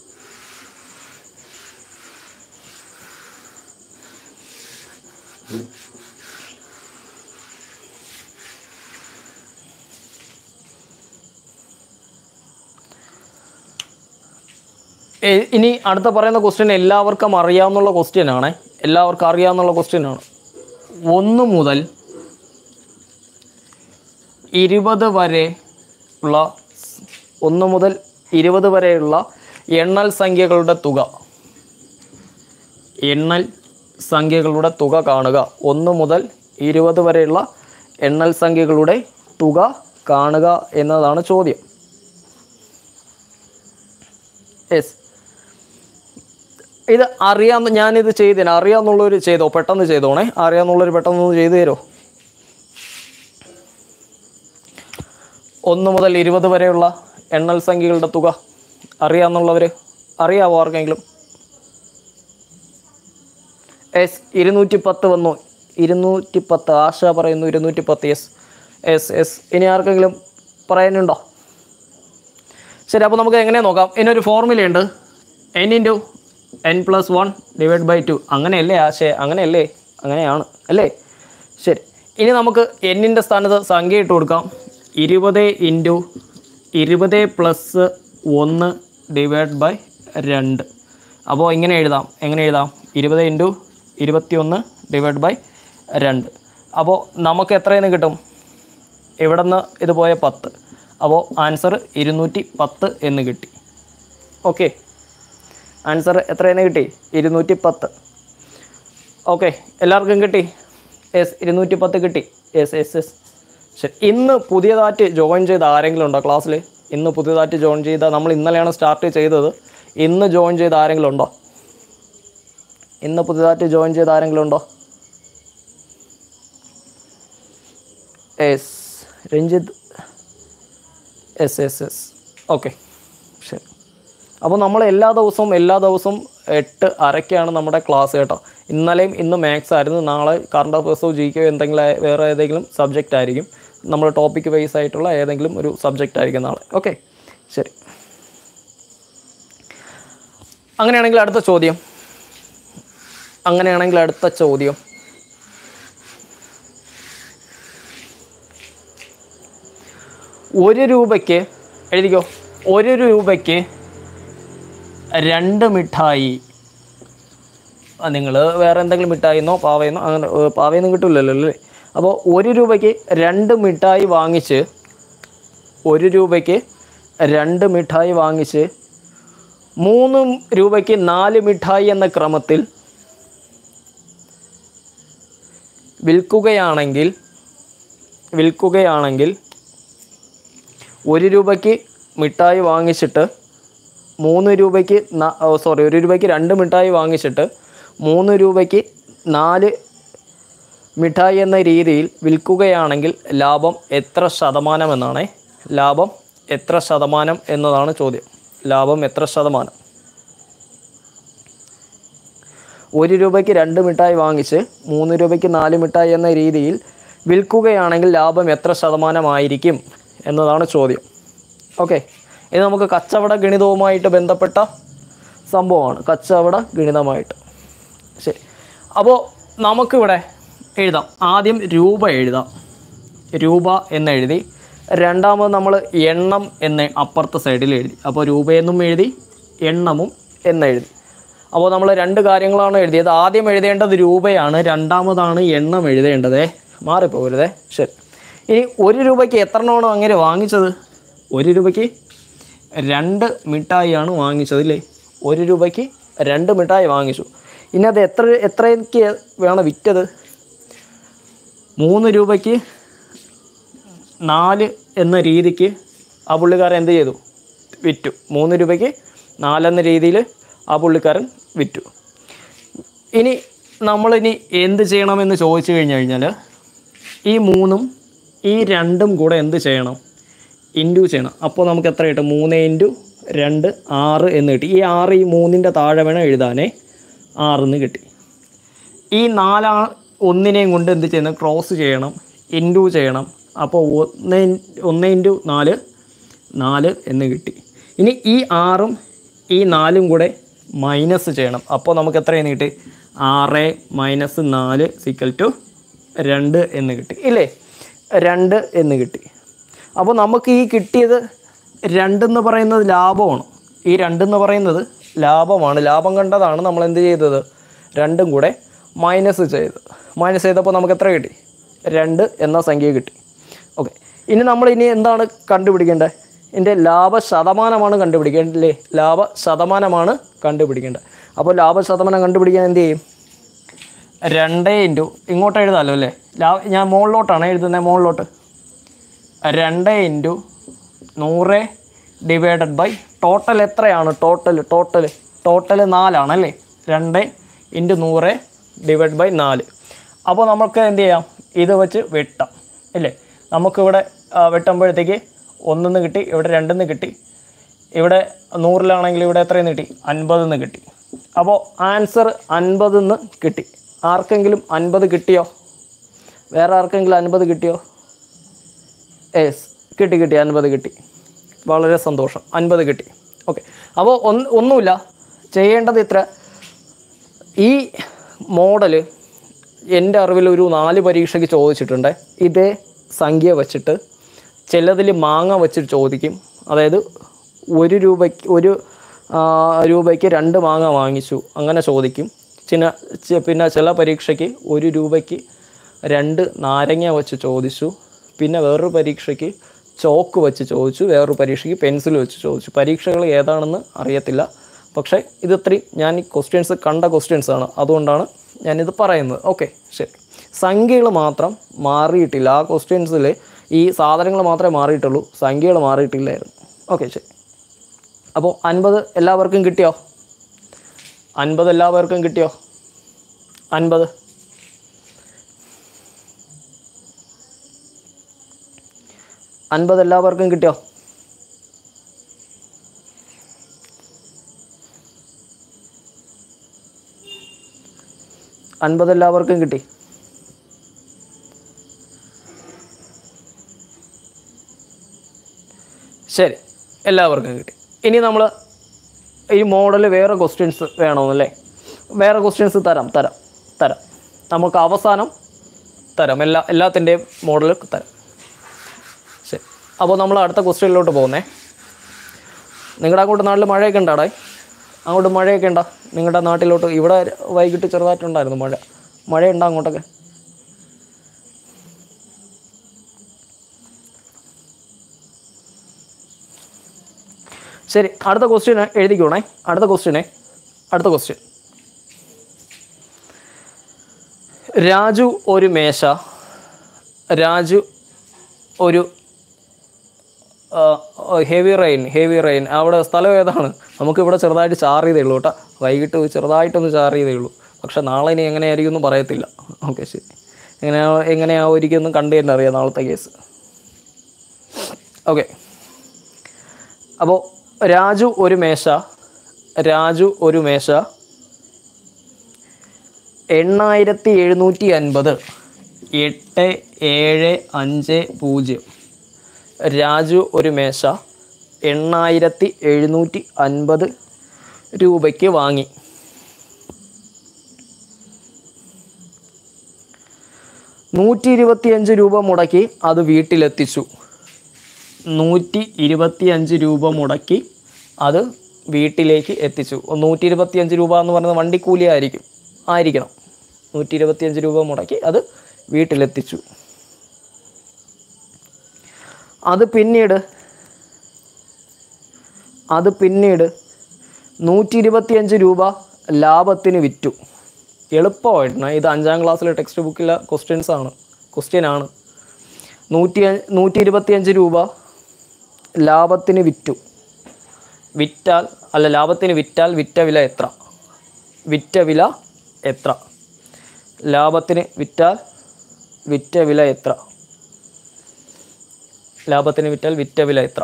ഏ- ഇനി അടുത്ത പറയുന്ന ക്വസ്റ്റ്യൻ എല്ലാവർക്കും അറിയാവുന്ന ക്വസ്റ്റ്യൻ ആണ് എല്ലാവർക്കും അറിയാവുന്ന ക്വസ്റ്റ്യൻ ആണ് ഒന്ന് മുതൽ ഇരുപത് വരെ ഉള്ള ഒന്ന് മുതൽ ഇരുപത് വരെയുള്ള എണ്ണൽ സംഖ്യകളുടെ തുക എണ്ണൽ സംഖ്യകളുടെ തുക കാണുക ഒന്ന് മുതൽ ഇരുപത് വരെയുള്ള എണ്ണൽ സംഖ്യകളുടെ തുക കാണുക എന്നതാണ് ചോദ്യം യെസ് ഇത് അറിയാവുന്ന ഞാനിത് ചെയ്തേനെ അറിയാവുന്നുള്ളവർ ചെയ്തോ പെട്ടെന്ന് ചെയ്തോണേ അറിയാവുന്നുള്ളവർ പെട്ടെന്ന് ഒന്ന് ചെയ്തു തരുമോ ഒന്ന് മുതൽ ഇരുപത് വരെയുള്ള എണ്ണൽ സംഖ്യകളുടെ തുക അറിയാവുന്നുള്ളവർ അറിയാവോ ആർക്കെങ്കിലും എസ് ഇരുന്നൂറ്റി പത്ത് വന്നു ഇരുന്നൂറ്റി പത്ത് ആശ പറയുന്നു ഇരുന്നൂറ്റി പത്ത് എസ് എസ് എസ് ഇനി ആർക്കെങ്കിലും പറയാനുണ്ടോ ശരി അപ്പോൾ നമുക്ക് എങ്ങനെ നോക്കാം ഇതിനൊരു ഫോർമുലയുണ്ട് N into N plus one divide by two അങ്ങനെയല്ലേ ആശയ അങ്ങനെയല്ലേ അങ്ങനെയാണ് അല്ലേ ശരി ഇനി നമുക്ക് എന്നിൻ്റെ സ്ഥാനത്ത് സംഖ്യ ഇട്ട് കൊടുക്കാം ഇരുപത് ഇൻറ്റു ഇരുപത് പ്ലസ് ഒന്ന് ഡിവൈഡ് ബൈ രണ്ട് അപ്പോൾ ഇങ്ങനെ എഴുതാം എങ്ങനെ എഴുതാം ഇരുപത് ഇൻറ്റു ഇരുപത്തിയൊന്ന് ഡിവൈഡ് ബൈ രണ്ട് അപ്പോൾ നമുക്ക് എത്രയെന്ന് കിട്ടും ഇവിടെ നിന്ന് ഇത് പോയ പത്ത് അപ്പോൾ ആൻസർ ഇരുന്നൂറ്റി പത്ത് എന്ന് കിട്ടി ഓക്കെ ആൻസർ എത്രയെന്ന് കിട്ടി ഇരുന്നൂറ്റി പത്ത് ഓക്കെ എല്ലാവർക്കും കിട്ടി യെസ് ഇരുന്നൂറ്റി പത്ത് കിട്ടി യെസ് യെസ് യെസ് ശരി ഇന്ന് പുതിയതായിട്ട് ജോയിൻ ചെയ്ത ആരെങ്കിലും ഉണ്ടോ ക്ലാസ്സിൽ ഇന്ന് പുതിയതായിട്ട് ജോയിൻ ചെയ്ത നമ്മൾ ഇന്നലെയാണ് സ്റ്റാർട്ട് ചെയ്തത് ഇന്ന് ജോയിൻ ചെയ്ത ആരെങ്കിലും ഉണ്ടോ ഇന്ന് പുതിയതായിട്ട് ജോയിൻ ചെയ്ത ആരെങ്കിലും ഉണ്ടോ yes Ranjith yes yes yes okay ശരി അപ്പോൾ നമ്മൾ എല്ലാ ദിവസവും എല്ലാ ദിവസവും എട്ട് അരയ്ക്കാണ് നമ്മുടെ ക്ലാസ് കേട്ടോ ഇന്നലെയും ഇന്ന് മാത്സ് ആയിരുന്നു നാളെ കറണ്ട് അഫേഴ്സോ ജി കെയോ എന്തെങ്കിലും ആയ- വേറെ ഏതെങ്കിലും സബ്ജക്റ്റ് ആയിരിക്കും നമ്മൾ ടോപ്പിക് വൈസ് ആയിട്ടുള്ള ഏതെങ്കിലും ഒരു സബ്ജക്റ്റ് ആയിരിക്കും നാളെ ഓക്കെ ശരി അങ്ങനെയാണെങ്കിൽ അടുത്ത ചോദ്യം അങ്ങനെയാണെങ്കിൽ അടുത്ത ചോദ്യം ഒരു രൂപയ്ക്ക് എഴുതിക്കോ ഒരു രൂപയ്ക്ക് രണ്ട് മിഠായി നിങ്ങൾ വേറെ എന്തെങ്കിലും മിഠായിന്നോ പാവയെന്നോ അങ്ങനെ ഏ, പാവയൊന്നും കിട്ടില്ലല്ലോ അല്ലേ അപ്പോൾ ഒരു രൂപയ്ക്ക് രണ്ട് മിഠായി വാങ്ങിച്ച് ഒരു രൂപയ്ക്ക് രണ്ട് മിഠായി വാങ്ങിച്ച് മൂന്ന് രൂപയ്ക്ക് നാല് മിഠായി എന്ന ക്രമത്തിൽ വിൽക്കുകയാണെങ്കിൽ വിൽക്കുകയാണെങ്കിൽ ഒരു രൂപയ്ക്ക് മിഠായി വാങ്ങിച്ചിട്ട് മൂന്ന് രൂപയ്ക്ക് സോറി ഒരു രൂപയ്ക്ക് രണ്ട് മിഠായി വാങ്ങിച്ചിട്ട് മൂന്ന് രൂപയ്ക്ക് നാല് മിഠായി എന്ന രീതിയിൽ വിൽക്കുകയാണെങ്കിൽ ലാഭം എത്ര ശതമാനം എന്നാണ് ലാഭം എത്ര ശതമാനം എന്നതാണ് ചോദ്യം ലാഭം എത്ര ശതമാനം ഒരു രൂപയ്ക്ക് രണ്ട് മിഠായി വാങ്ങിച്ച് മൂന്ന് രൂപയ്ക്ക് നാല് മിഠായി എന്ന രീതിയിൽ വിൽക്കുകയാണെങ്കിൽ ലാഭം എത്ര ശതമാനമായിരിക്കും എന്നതാണ് ചോദ്യം ഓക്കെ ഇത് നമുക്ക് കച്ചവട ഗണിതവുമായിട്ട് ബന്ധപ്പെട്ട സംഭവമാണ് കച്ചവട ഗണിതമായിട്ട് ശരി അപ്പോൾ നമുക്കിവിടെ എഴുതാം ആദ്യം രൂപ എഴുതാം രൂപ എന്നെഴുതി രണ്ടാമത് നമ്മൾ എണ്ണം എന്ന് അപ്പുറത്തെ സൈഡിൽ എഴുതി അപ്പോൾ രൂപയെന്നും എഴുതി എണ്ണമും എന്നെഴുതി അപ്പോൾ നമ്മൾ രണ്ട് കാര്യങ്ങളാണ് എഴുതിയത് ആദ്യം എഴുതേണ്ടത് രൂപയാണ് രണ്ടാമതാണ് എണ്ണം എഴുതേണ്ടത് മാറിപ്പോകരുതേ ശരി ഇനി ഒരു രൂപയ്ക്ക് എത്ര എണ്ണമാണ് അങ്ങനെ വാങ്ങിച്ചത് ഒരു രൂപയ്ക്ക് രണ്ട് മിഠായിയാണ് വാങ്ങിച്ചത് ഇല്ലേ ഒരു രൂപയ്ക്ക് രണ്ട് മിഠായി വാങ്ങിച്ചു ഇനി അത് എത്ര എത്രയ്ക്ക് വേണം വിറ്റത് മൂന്ന് രൂപയ്ക്ക് നാല് എന്ന രീതിക്ക് ആ പുള്ളിക്കാരൻ എന്ത് ചെയ്തു വിറ്റു മൂന്ന് രൂപയ്ക്ക് നാലെന്ന രീതിയിൽ ആ പുള്ളിക്കാരൻ വിറ്റു ഇനി നമ്മളിനി എന്ത് ചെയ്യണമെന്ന് ചോദിച്ചു കഴിഞ്ഞു കഴിഞ്ഞാൽ ഈ മൂന്നും ഈ രണ്ടും കൂടെ എന്ത് ചെയ്യണം ഇൻറ്റു ചെയ്യണം അപ്പോൾ നമുക്ക് എത്ര കിട്ടും മൂന്ന് ഇൻറ്റു രണ്ട് ആറ് എന്ന് കിട്ടി ഈ ആറ് ഈ മൂന്നിൻ്റെ താഴെ വേണം എഴുതാനേ ആറെന്ന് കിട്ടി ഈ നാലാ ഒന്നിനെയും കൊണ്ട് എന്ത് ചെയ്യണം ക്രോസ് ചെയ്യണം ഇൻറ്റു ചെയ്യണം അപ്പോൾ ഒന്ന് ഇൻ- ഒന്ന് ഇൻറ്റു നാല് നാല് എന്ന് കിട്ടി ഇനി ഈ ആറും ഈ നാലും കൂടെ മൈനസ് ചെയ്യണം അപ്പോൾ നമുക്ക് എത്രയെന്ന് കിട്ടി ആറ് മൈനസ് നാല് സിക്കൽ ടു രണ്ട് എന്ന് കിട്ടി ഇല്ലേ രണ്ട് എന്ന് കിട്ടി അപ്പോൾ നമുക്ക് ഈ കിട്ടിയത് രണ്ടെന്ന് പറയുന്നത് ലാഭമാണ് ഈ രണ്ടെന്ന് പറയുന്നത് ലാഭമാണ് ലാഭം കണ്ടതാണ് നമ്മൾ എന്ത് ചെയ്തത് രണ്ടും കൂടെ മൈനസ് ചെയ്ത് മൈനസ് ചെയ്തപ്പോൾ നമുക്ക് എത്ര കിട്ടി രണ്ട് എന്ന സംഖ്യ കിട്ടി ഓക്കെ ഇനി നമ്മൾ ഇനി എന്താണ് കണ്ടുപിടിക്കേണ്ടത് ഇതിൻ്റെ ലാഭ ശതമാനമാണ് കണ്ടുപിടിക്കേണ്ടത് അല്ലേ ലാഭ ശതമാനമാണ് കണ്ടുപിടിക്കേണ്ടത് അപ്പോൾ ലാഭ ശതമാനം കണ്ടുപിടിക്കാൻ എന്ത് ചെയ്യും രണ്ട് ഇൻറ്റു ഇങ്ങോട്ട് എഴുതാമല്ലോ അല്ലേ ലാ ഞാൻ മുകളിലോട്ടാണ് എഴുതുന്നത് മുകളിലോട്ട് രണ്ട് ഇൻറ്റു നൂറ് ഡിവൈഡഡ് ബൈ ടോട്ടൽ എത്രയാണ് ടോട്ടൽ ടോട്ടൽ ടോട്ടൽ നാലാണ് അല്ലേ രണ്ട് ഇൻറ്റു നൂറ് ഡിവൈഡ് ബൈ നാല് അപ്പോൾ നമുക്ക് എന്ത് ചെയ്യാം ഇത് വെച്ച് വെട്ടാം അല്ലേ നമുക്കിവിടെ ആ, വെട്ടുമ്പോഴത്തേക്ക് ഒന്നിന്ന് കിട്ടി ഇവിടെ രണ്ടെന്ന് കിട്ടി ഇവിടെ നൂറിലാണെങ്കിൽ ഇവിടെ എത്രയെന്ന് കിട്ടി അൻപതെന്ന് കിട്ടി അപ്പോൾ ആൻസർ അൻപതെന്ന് കിട്ടി ആർക്കെങ്കിലും അൻപത് കിട്ടിയോ വേറെ ആർക്കെങ്കിലും അൻപത് കിട്ടിയോ എസ് കിട്ടി കിട്ടി അൻപത് കിട്ടി വളരെ സന്തോഷം അൻപത് കിട്ടി ഓക്കെ അപ്പോൾ ഒന്ന് ഒന്നുമില്ല ചെയ്യേണ്ടത് ഇത്ര ഈ മോഡല് എൻ്റെ അറിവിൽ ഒരു നാല് പരീക്ഷയ്ക്ക് ചോദിച്ചിട്ടുണ്ട് ഇതേ സംഖ്യ വച്ചിട്ട് ചിലതിൽ മാങ്ങ വെച്ചിട്ട് ചോദിക്കും അതായത് ഒരു രൂപയ്ക്ക് ഒരു ആ, രൂപയ്ക്ക് രണ്ട് മാങ്ങ വാങ്ങിച്ചു അങ്ങനെ ചോദിക്കും ചില ചി- പിന്നെ ചില പരീക്ഷയ്ക്ക് ഒരു രൂപയ്ക്ക് രണ്ട് നാരങ്ങ വെച്ച് ചോദിച്ചു പിന്നെ വേറൊരു പരീക്ഷയ്ക്ക് ചോക്ക് വെച്ച് ചോദിച്ചു വേറൊരു പരീക്ഷയ്ക്ക് പെൻസിൽ വെച്ച് ചോദിച്ചു പരീക്ഷകൾ ഏതാണെന്ന് അറിയത്തില്ല പക്ഷേ ഇത് ഇത്രയും ഞാൻ ഈ ക്വസ്റ്റ്യൻസ് കണ്ട ക്വസ്റ്റ്യൻസ് ആണ് അതുകൊണ്ടാണ് ഞാനിത് പറയുന്നത് ഓക്കെ ശരി സംഖ്യകൾ മാത്രം മാറിയിട്ടില്ല ആ ക്വസ്റ്റ്യൻസിൽ ഈ സാധനങ്ങൾ മാത്രമേ മാറിയിട്ടുള്ളൂ സംഖ്യകൾ മാറിയിട്ടില്ലായിരുന്നു ഓക്കെ ശരി അപ്പോൾ അൻപത് എല്ലാവർക്കും കിട്ടിയോ അൻപത് എല്ലാവർക്കും കിട്ടിയോ അൻപത് അൻപത് എല്ലാവർക്കും കിട്ടിയോ അൻപത് എല്ലാവർക്കും കിട്ടി ശരി എല്ലാവർക്കും കിട്ടി ഇനി നമ്മൾ ഈ മോഡൽ വേറെ ക്വസ്റ്റ്യൻസ് വേണമെന്നല്ലേ വേറെ ക്വസ്റ്റ്യൻസ് തരാം തരാം തരാം നമുക്ക് അവസാനം തരാം എല്ലാ എല്ലാത്തിൻ്റെയും മോഡൽ തരാം ശരി അപ്പോൾ നമ്മൾ അടുത്ത ക്വസ്റ്റ്യനിലോട്ട് പോകുന്നേ നിങ്ങളുടെ അങ്ങോട്ട് നാട്ടിൽ മഴയൊക്കെ ഉണ്ടാടേ അങ്ങോട്ട് മഴയൊക്കെ ഉണ്ടോ നിങ്ങളുടെ നാട്ടിലോട്ട് ഇവിടെ വൈകിട്ട് ചെറുതായിട്ടുണ്ടായിരുന്നു മഴ മഴയുണ്ടോ അങ്ങോട്ടൊക്കെ ശരി അടുത്ത ക്വസ്റ്റ്യൻ എഴുതിക്കോണേ അടുത്ത ക്വസ്റ്റ്യനെ അടുത്ത ക്വസ്റ്റ്യൻ രാജു ഒരു മേശ രാജു ഒരു ഹെവി റെയിൻ ഹെവി റെയിൻ അവിടെ സ്ഥലം ഏതാണ് നമുക്കിവിടെ ചെറുതായിട്ട് ചാർ ചെയ്തേ ഉള്ളൂ കേട്ടോ വൈകിട്ട് ചെറുതായിട്ടൊന്ന് ചാർ ചെയ്തേ ഉള്ളൂ പക്ഷെ നാളെ ഇനി എങ്ങനെയായിരിക്കും എന്ന് പറയത്തില്ല ഓക്കെ ശരി എങ്ങനെയാ എങ്ങനെയാവുമായിരിക്കും എന്ന് കണ്ടു തന്നെ അറിയാം നാളത്തെ കേസ് ഓക്കെ അപ്പോൾ രാജു ഒരു മേശ രാജു ഒരു മേശ എണ്ണായിരത്തി എഴുന്നൂറ്റി അൻപത് എട്ട് ഏഴ് അഞ്ച് പൂജ്യം രാജു ഒരു മേശ എണ്ണായിരത്തി എഴുന്നൂറ്റി അൻപത് രൂപയ്ക്ക് വാങ്ങി നൂറ്റി ഇരുപത്തിയഞ്ച് രൂപ മുടക്കി അത് വീട്ടിലെത്തിച്ചു നൂറ്റി ഇരുപത്തിയഞ്ച് രൂപ മുടക്കി അത് വീട്ടിലേക്ക് എത്തിച്ചു നൂറ്റി ഇരുപത്തിയഞ്ച് രൂപ എന്ന് പറയുന്നത് വണ്ടിക്കൂലി ആയിരിക്കും ആയിരിക്കണം നൂറ്റി ഇരുപത്തിയഞ്ച് രൂപ മുടക്കി അത് വീട്ടിലെത്തിച്ചു അത് പിന്നീട് അത് പിന്നീട് നൂറ്റി ഇരുപത്തിയഞ്ച് രൂപ ലാഭത്തിന് വിറ്റു എളുപ്പമായിട്ടാണ് ഇത് അഞ്ചാം ക്ലാസ്സിലെ ടെക്സ്റ്റ് ബുക്കിലെ ക്വസ്റ്റ്യൻസ് ആണ് ക്വസ്റ്റ്യൻ ആണ് നൂറ്റി നൂറ്റി ഇരുപത്തിയഞ്ച് രൂപ ലാഭത്തിന് വിറ്റു വിറ്റാൽ അല്ല ലാഭത്തിന് വിറ്റാൽ വിറ്റ വില എത്ര വിറ്റ വില എത്ര ലാഭത്തിന് വിറ്റാൽ വിറ്റ വില എത്ര ലാഭത്തിന് വിറ്റാൽ വിറ്റ വില എത്ര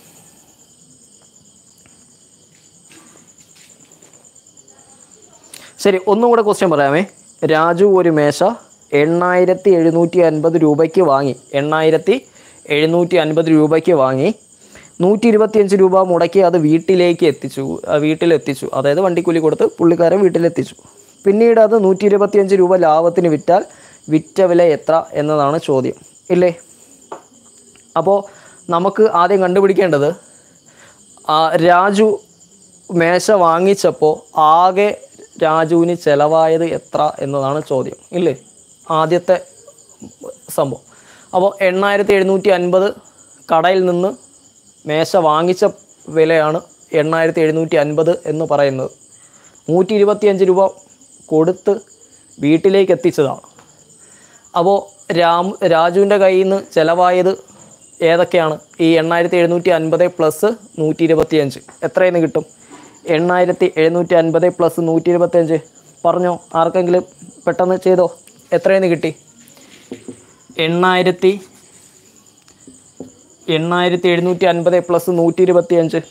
ശരി ഒന്നും കൂടെ ക്വസ്റ്റ്യൻ പറയാമേ രാജു ഒരു മേശ എണ്ണായിരത്തി എഴുന്നൂറ്റി അൻപത് രൂപയ്ക്ക് വാങ്ങി എണ്ണായിരത്തി എഴുന്നൂറ്റി അൻപത് രൂപയ്ക്ക് വാങ്ങി നൂറ്റി ഇരുപത്തിയഞ്ച് രൂപ മുടക്കി അത് വീട്ടിലേക്ക് എത്തിച്ചു ആ വീട്ടിലെത്തിച്ചു അതായത് വണ്ടിക്കൂലി കൊടുത്ത് പുള്ളിക്കാരൻ വീട്ടിലെത്തിച്ചു പിന്നീട് അത് നൂറ്റി ഇരുപത്തിയഞ്ച് രൂപ ലാഭത്തിന് വിറ്റാൽ വിറ്റ വില എത്ര എന്നതാണ് ചോദ്യം ഇല്ലേ അപ്പോൾ നമുക്ക് ആദ്യം കണ്ടുപിടിക്കേണ്ടത് ആ, രാജു മേശ വാങ്ങിച്ചപ്പോൾ ആകെ രാജുവിന് ചിലവായത് എത്ര എന്നതാണ് ചോദ്യം ഇല്ലേ ആദ്യത്തെ സംഭവം അപ്പോൾ എണ്ണായിരത്തി എഴുന്നൂറ്റി അൻപത് കടയിൽ നിന്ന് മേശ വാങ്ങിച്ച വിലയാണ് എണ്ണായിരത്തി എഴുന്നൂറ്റി അൻപത് എന്ന് പറയുന്നത് നൂറ്റി ഇരുപത്തിയഞ്ച് രൂപ കൊടുത്ത് വീട്ടിലേക്ക് എത്തിച്ചതാണ് അപ്പോൾ രാം രാജുവിൻ്റെ കയ്യിൽ നിന്ന് ചിലവായത് ഏതൊക്കെയാണ് ഈ എണ്ണായിരത്തി എഴുന്നൂറ്റി അൻപത് പ്ലസ് നൂറ്റി ഇരുപത്തിയഞ്ച് എത്രയെന്ന് കിട്ടും എണ്ണായിരത്തി എഴുന്നൂറ്റി അൻപത് പ്ലസ് നൂറ്റി ഇരുപത്തിയഞ്ച് പറഞ്ഞോ ആർക്കെങ്കിലും പെട്ടെന്ന് ചെയ്തോ എത്രയെന്ന് കിട്ടി എണ്ണായിരത്തി എണ്ണായിരത്തി എഴുന്നൂറ്റി അൻപത് പ്ലസ് നൂറ്റി ഇരുപത്തിയഞ്ച്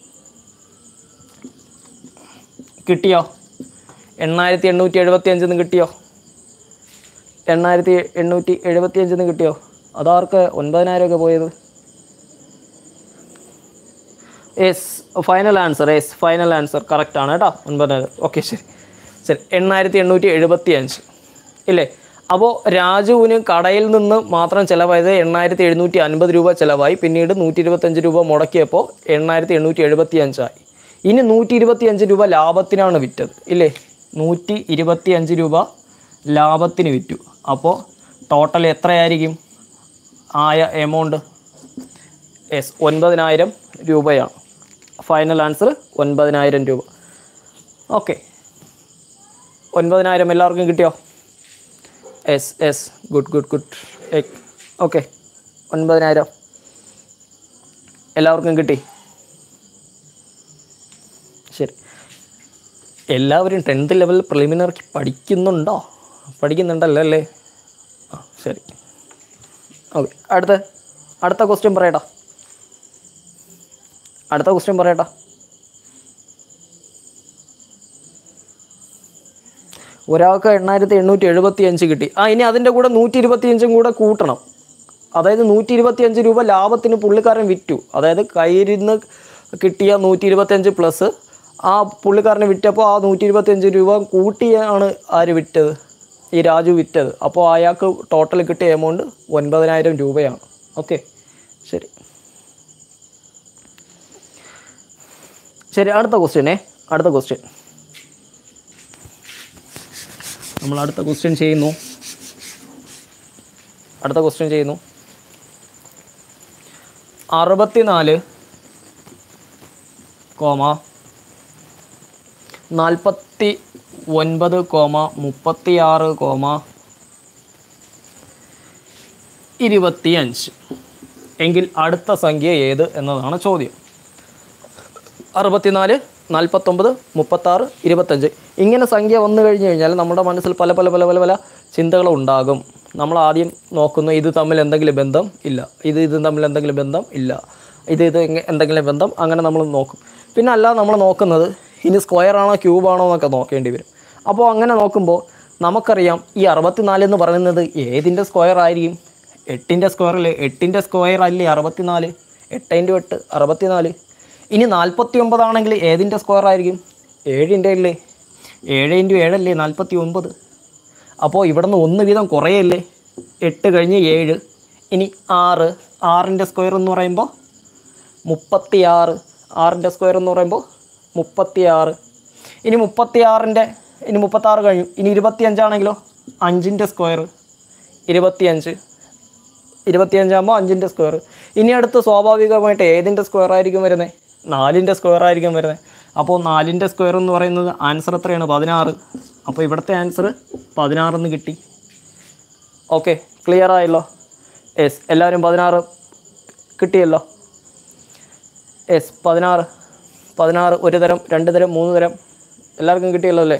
കിട്ടിയോ എണ്ണായിരത്തി എണ്ണൂറ്റി എഴുപത്തി അഞ്ചിന്ന് കിട്ടിയോ എണ്ണായിരത്തി എണ്ണൂറ്റി എഴുപത്തി അഞ്ചിന്ന് കിട്ടിയോ അതാർക്ക് ഒൻപതിനായിരം ഒക്കെ പോയത് yes final answer yes final answer correct ആണ് കേട്ടോ ഒൻപതിനായിരം ഓക്കെ ശരി ശരി എണ്ണായിരത്തി എണ്ണൂറ്റി എഴുപത്തി അഞ്ച് ഇല്ലേ അപ്പോൾ രാജുവിന് കടയിൽ നിന്ന് മാത്രം ചിലവായത് എണ്ണായിരത്തി എഴുന്നൂറ്റി അൻപത് രൂപ ചിലവായി പിന്നീട് നൂറ്റി ഇരുപത്തഞ്ച് രൂപ മുടക്കിയപ്പോൾ എണ്ണായിരത്തി എണ്ണൂറ്റി എഴുപത്തി അഞ്ചായി ഇനി നൂറ്റി ഇരുപത്തി അഞ്ച് രൂപ ലാഭത്തിനാണ് വിറ്റത് ഇല്ലേ നൂറ്റി ഇരുപത്തി അഞ്ച് രൂപ ലാഭത്തിന് വിറ്റു അപ്പോൾ ടോട്ടൽ എത്രയായിരിക്കും ആയ എമൗണ്ട് യെസ് ഒൻപതിനായിരം രൂപയാണ് ഫൈനൽ ആൻസർ ഒൻപതിനായിരം രൂപ ഓക്കെ ഒൻപതിനായിരം എല്ലാവർക്കും കിട്ടിയോ yes yes good good good okay ഒൻപതിനായിരം എല്ലാവർക്കും കിട്ടി ശരി എല്ലാവരും ടെൻത്ത് ലെവൽ പ്രിലിമിനറിക്ക് പഠിക്കുന്നുണ്ടോ പഠിക്കുന്നുണ്ടല്ലോ അല്ലേ ആ ശരി ഓക്കെ അടുത്ത അടുത്ത ക്വസ്റ്റ്യൻ പറയട്ടാ അടുത്ത ക്വസ്റ്റ്യൻ പറയട്ടാ ഒരാൾക്ക് എണ്ണായിരത്തി എണ്ണൂറ്റി എഴുപത്തി അഞ്ച് കിട്ടി ആ ഇനി അതിൻ്റെ കൂടെ നൂറ്റി ഇരുപത്തി അഞ്ചും കൂടെ കൂട്ടണം അതായത് നൂറ്റി ഇരുപത്തി അഞ്ച് രൂപ ലാഭത്തിന് പുള്ളിക്കാരൻ വിറ്റു അതായത് കയ്യിലിരുന്ന് കിട്ടിയ നൂറ്റി ഇരുപത്തി അഞ്ച് പ്ലസ് ആ പുള്ളിക്കാരന് വിറ്റപ്പോൾ ആ നൂറ്റി ഇരുപത്തി അഞ്ച് രൂപ കൂട്ടിയാണ് ആര് വിറ്റത് ഈ രാജു വിറ്റത് അപ്പോൾ അയാൾക്ക് ടോട്ടൽ കിട്ടിയ എമൗണ്ട് ഒൻപതിനായിരം രൂപയാണ് ഓക്കെ ശരി ശരി അടുത്ത ക്വസ്റ്റ്യനേ അടുത്ത ക്വസ്റ്റ്യൻ നമ്മൾ അടുത്ത ക്വസ്റ്റ്യൻ ചെയ്യുന്നു അടുത്ത ക്വസ്റ്റ്യൻ ചെയ്യുന്നു അറുപത്തിനാല് കോമ നാൽപ്പത്തി ഒൻപത് കോമ മുപ്പത്തിയാറ് കോമ ഇരുപത്തിയഞ്ച് എങ്കിൽ അടുത്ത സംഖ്യ ഏത് എന്നതാണ് ചോദ്യം അറുപത്തിനാല് നാൽപ്പത്തൊമ്പത് മുപ്പത്താറ് ഇരുപത്തഞ്ച് ഇങ്ങനെ സംഖ്യ വന്നു കഴിഞ്ഞ് കഴിഞ്ഞാൽ നമ്മുടെ മനസ്സിൽ പല പല പല പല പല ചിന്തകളും ഉണ്ടാകും നമ്മൾ ആദ്യം നോക്കുന്നു ഇത് തമ്മിൽ എന്തെങ്കിലും ബന്ധം ഇല്ല ഇത് ഇത് തമ്മിൽ എന്തെങ്കിലും ബന്ധം ഇല്ല ഇത് ഇത് എങ്ങ- എന്തെങ്കിലും ബന്ധം അങ്ങനെ നമ്മൾ നോക്കും പിന്നെ അല്ല നമ്മൾ നോക്കുന്നത് ഇനി സ്ക്വയർ ആണോ ക്യൂബ് ആണോ എന്നൊക്കെ നോക്കേണ്ടി വരും അപ്പോൾ അങ്ങനെ നോക്കുമ്പോൾ നമുക്കറിയാം ഈ അറുപത്തിനാല് എന്ന് പറയുന്നത് ഏതിൻ്റെ സ്ക്വയർ ആയിരിക്കും എട്ടിൻ്റെ സ്ക്വയറിൽ എട്ടിൻ്റെ സ്ക്വയർ അല്ലേ അറുപത്തിനാല് എട്ട് ഇൻറ്റു എട്ട് അറുപത്തിനാല് ഇനി നാൽപ്പത്തി ഒമ്പതാണെങ്കിൽ ഏതിൻ്റെ സ്ക്വയർ ആയിരിക്കും ഏഴിൻ്റെ അല്ലേ ഏഴ് ഇൻറ്റു ഏഴല്ലേ നാൽപ്പത്തി ഒമ്പത് അപ്പോൾ ഇവിടുന്ന് ഒന്ന് വീതം കുറയല്ലേ എട്ട് കഴിഞ്ഞ് ഏഴ് ഇനി ആറ് ആറിൻ്റെ സ്ക്വയർ എന്ന് പറയുമ്പോൾ മുപ്പത്തി ആറ് ആറിൻ്റെ സ്ക്വയർ എന്ന് പറയുമ്പോൾ മുപ്പത്തി ആറ് ഇനി മുപ്പത്തി ആറിൻ്റെ ഇനി മുപ്പത്താറ് കഴിഞ്ഞു ഇനി ഇരുപത്തിയഞ്ചാണെങ്കിലോ അഞ്ചിൻ്റെ സ്ക്വയർ ഇരുപത്തിയഞ്ച് ഇരുപത്തിയഞ്ചാകുമ്പോൾ അഞ്ചിൻ്റെ സ്ക്വയർ ഇനി അടുത്ത് സ്വാഭാവികമായിട്ട് ഏതിൻ്റെ സ്ക്വയർ ആയിരിക്കും വരുന്നത് നാലിൻ്റെ സ്ക്വയർ ആയിരിക്കും വരുന്നത് അപ്പോൾ നാലിൻ്റെ സ്ക്വയർ എന്ന് പറയുന്നത് ആൻസർ എത്രയാണ് പതിനാറ് അപ്പോൾ ഇവിടുത്തെ ആൻസർ പതിനാറെന്ന് കിട്ടി ഓക്കെ ക്ലിയർ ആയല്ലോ യെസ് എല്ലാവരും പതിനാറ് കിട്ടിയല്ലോ യെസ് പതിനാറ് പതിനാറ് ഒരു തരം രണ്ട് തരം മൂന്ന് തരം എല്ലാവർക്കും കിട്ടിയല്ലോ അല്ലേ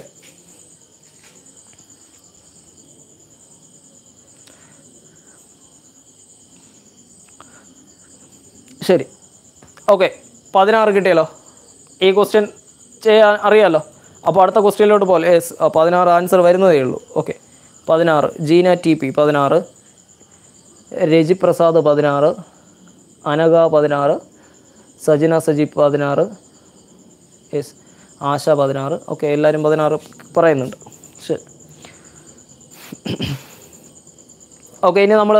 ശരി ഓക്കെ പതിനാറ് കിട്ടിയല്ലോ ഈ ക്വസ്റ്റ്യൻ ചെയ്യാൻ അറിയാമല്ലോ അപ്പോൾ അടുത്ത ക്വസ്റ്റ്യനിലോട്ട് പോലെ യെസ് പതിനാറ് ആൻസർ വരുന്നതേ ഉള്ളൂ ഓക്കെ പതിനാറ് ജീന ടി പി പതിനാറ് രജി പ്രസാദ് പതിനാറ് അനഘ പതിനാറ് സജിന സജി പതിനാറ് യെസ് ആശ പതിനാറ് ഓക്കെ എല്ലാവരും പതിനാറ് പറയുന്നുണ്ട് ശരി ഓക്കെ ഇനി നമ്മൾ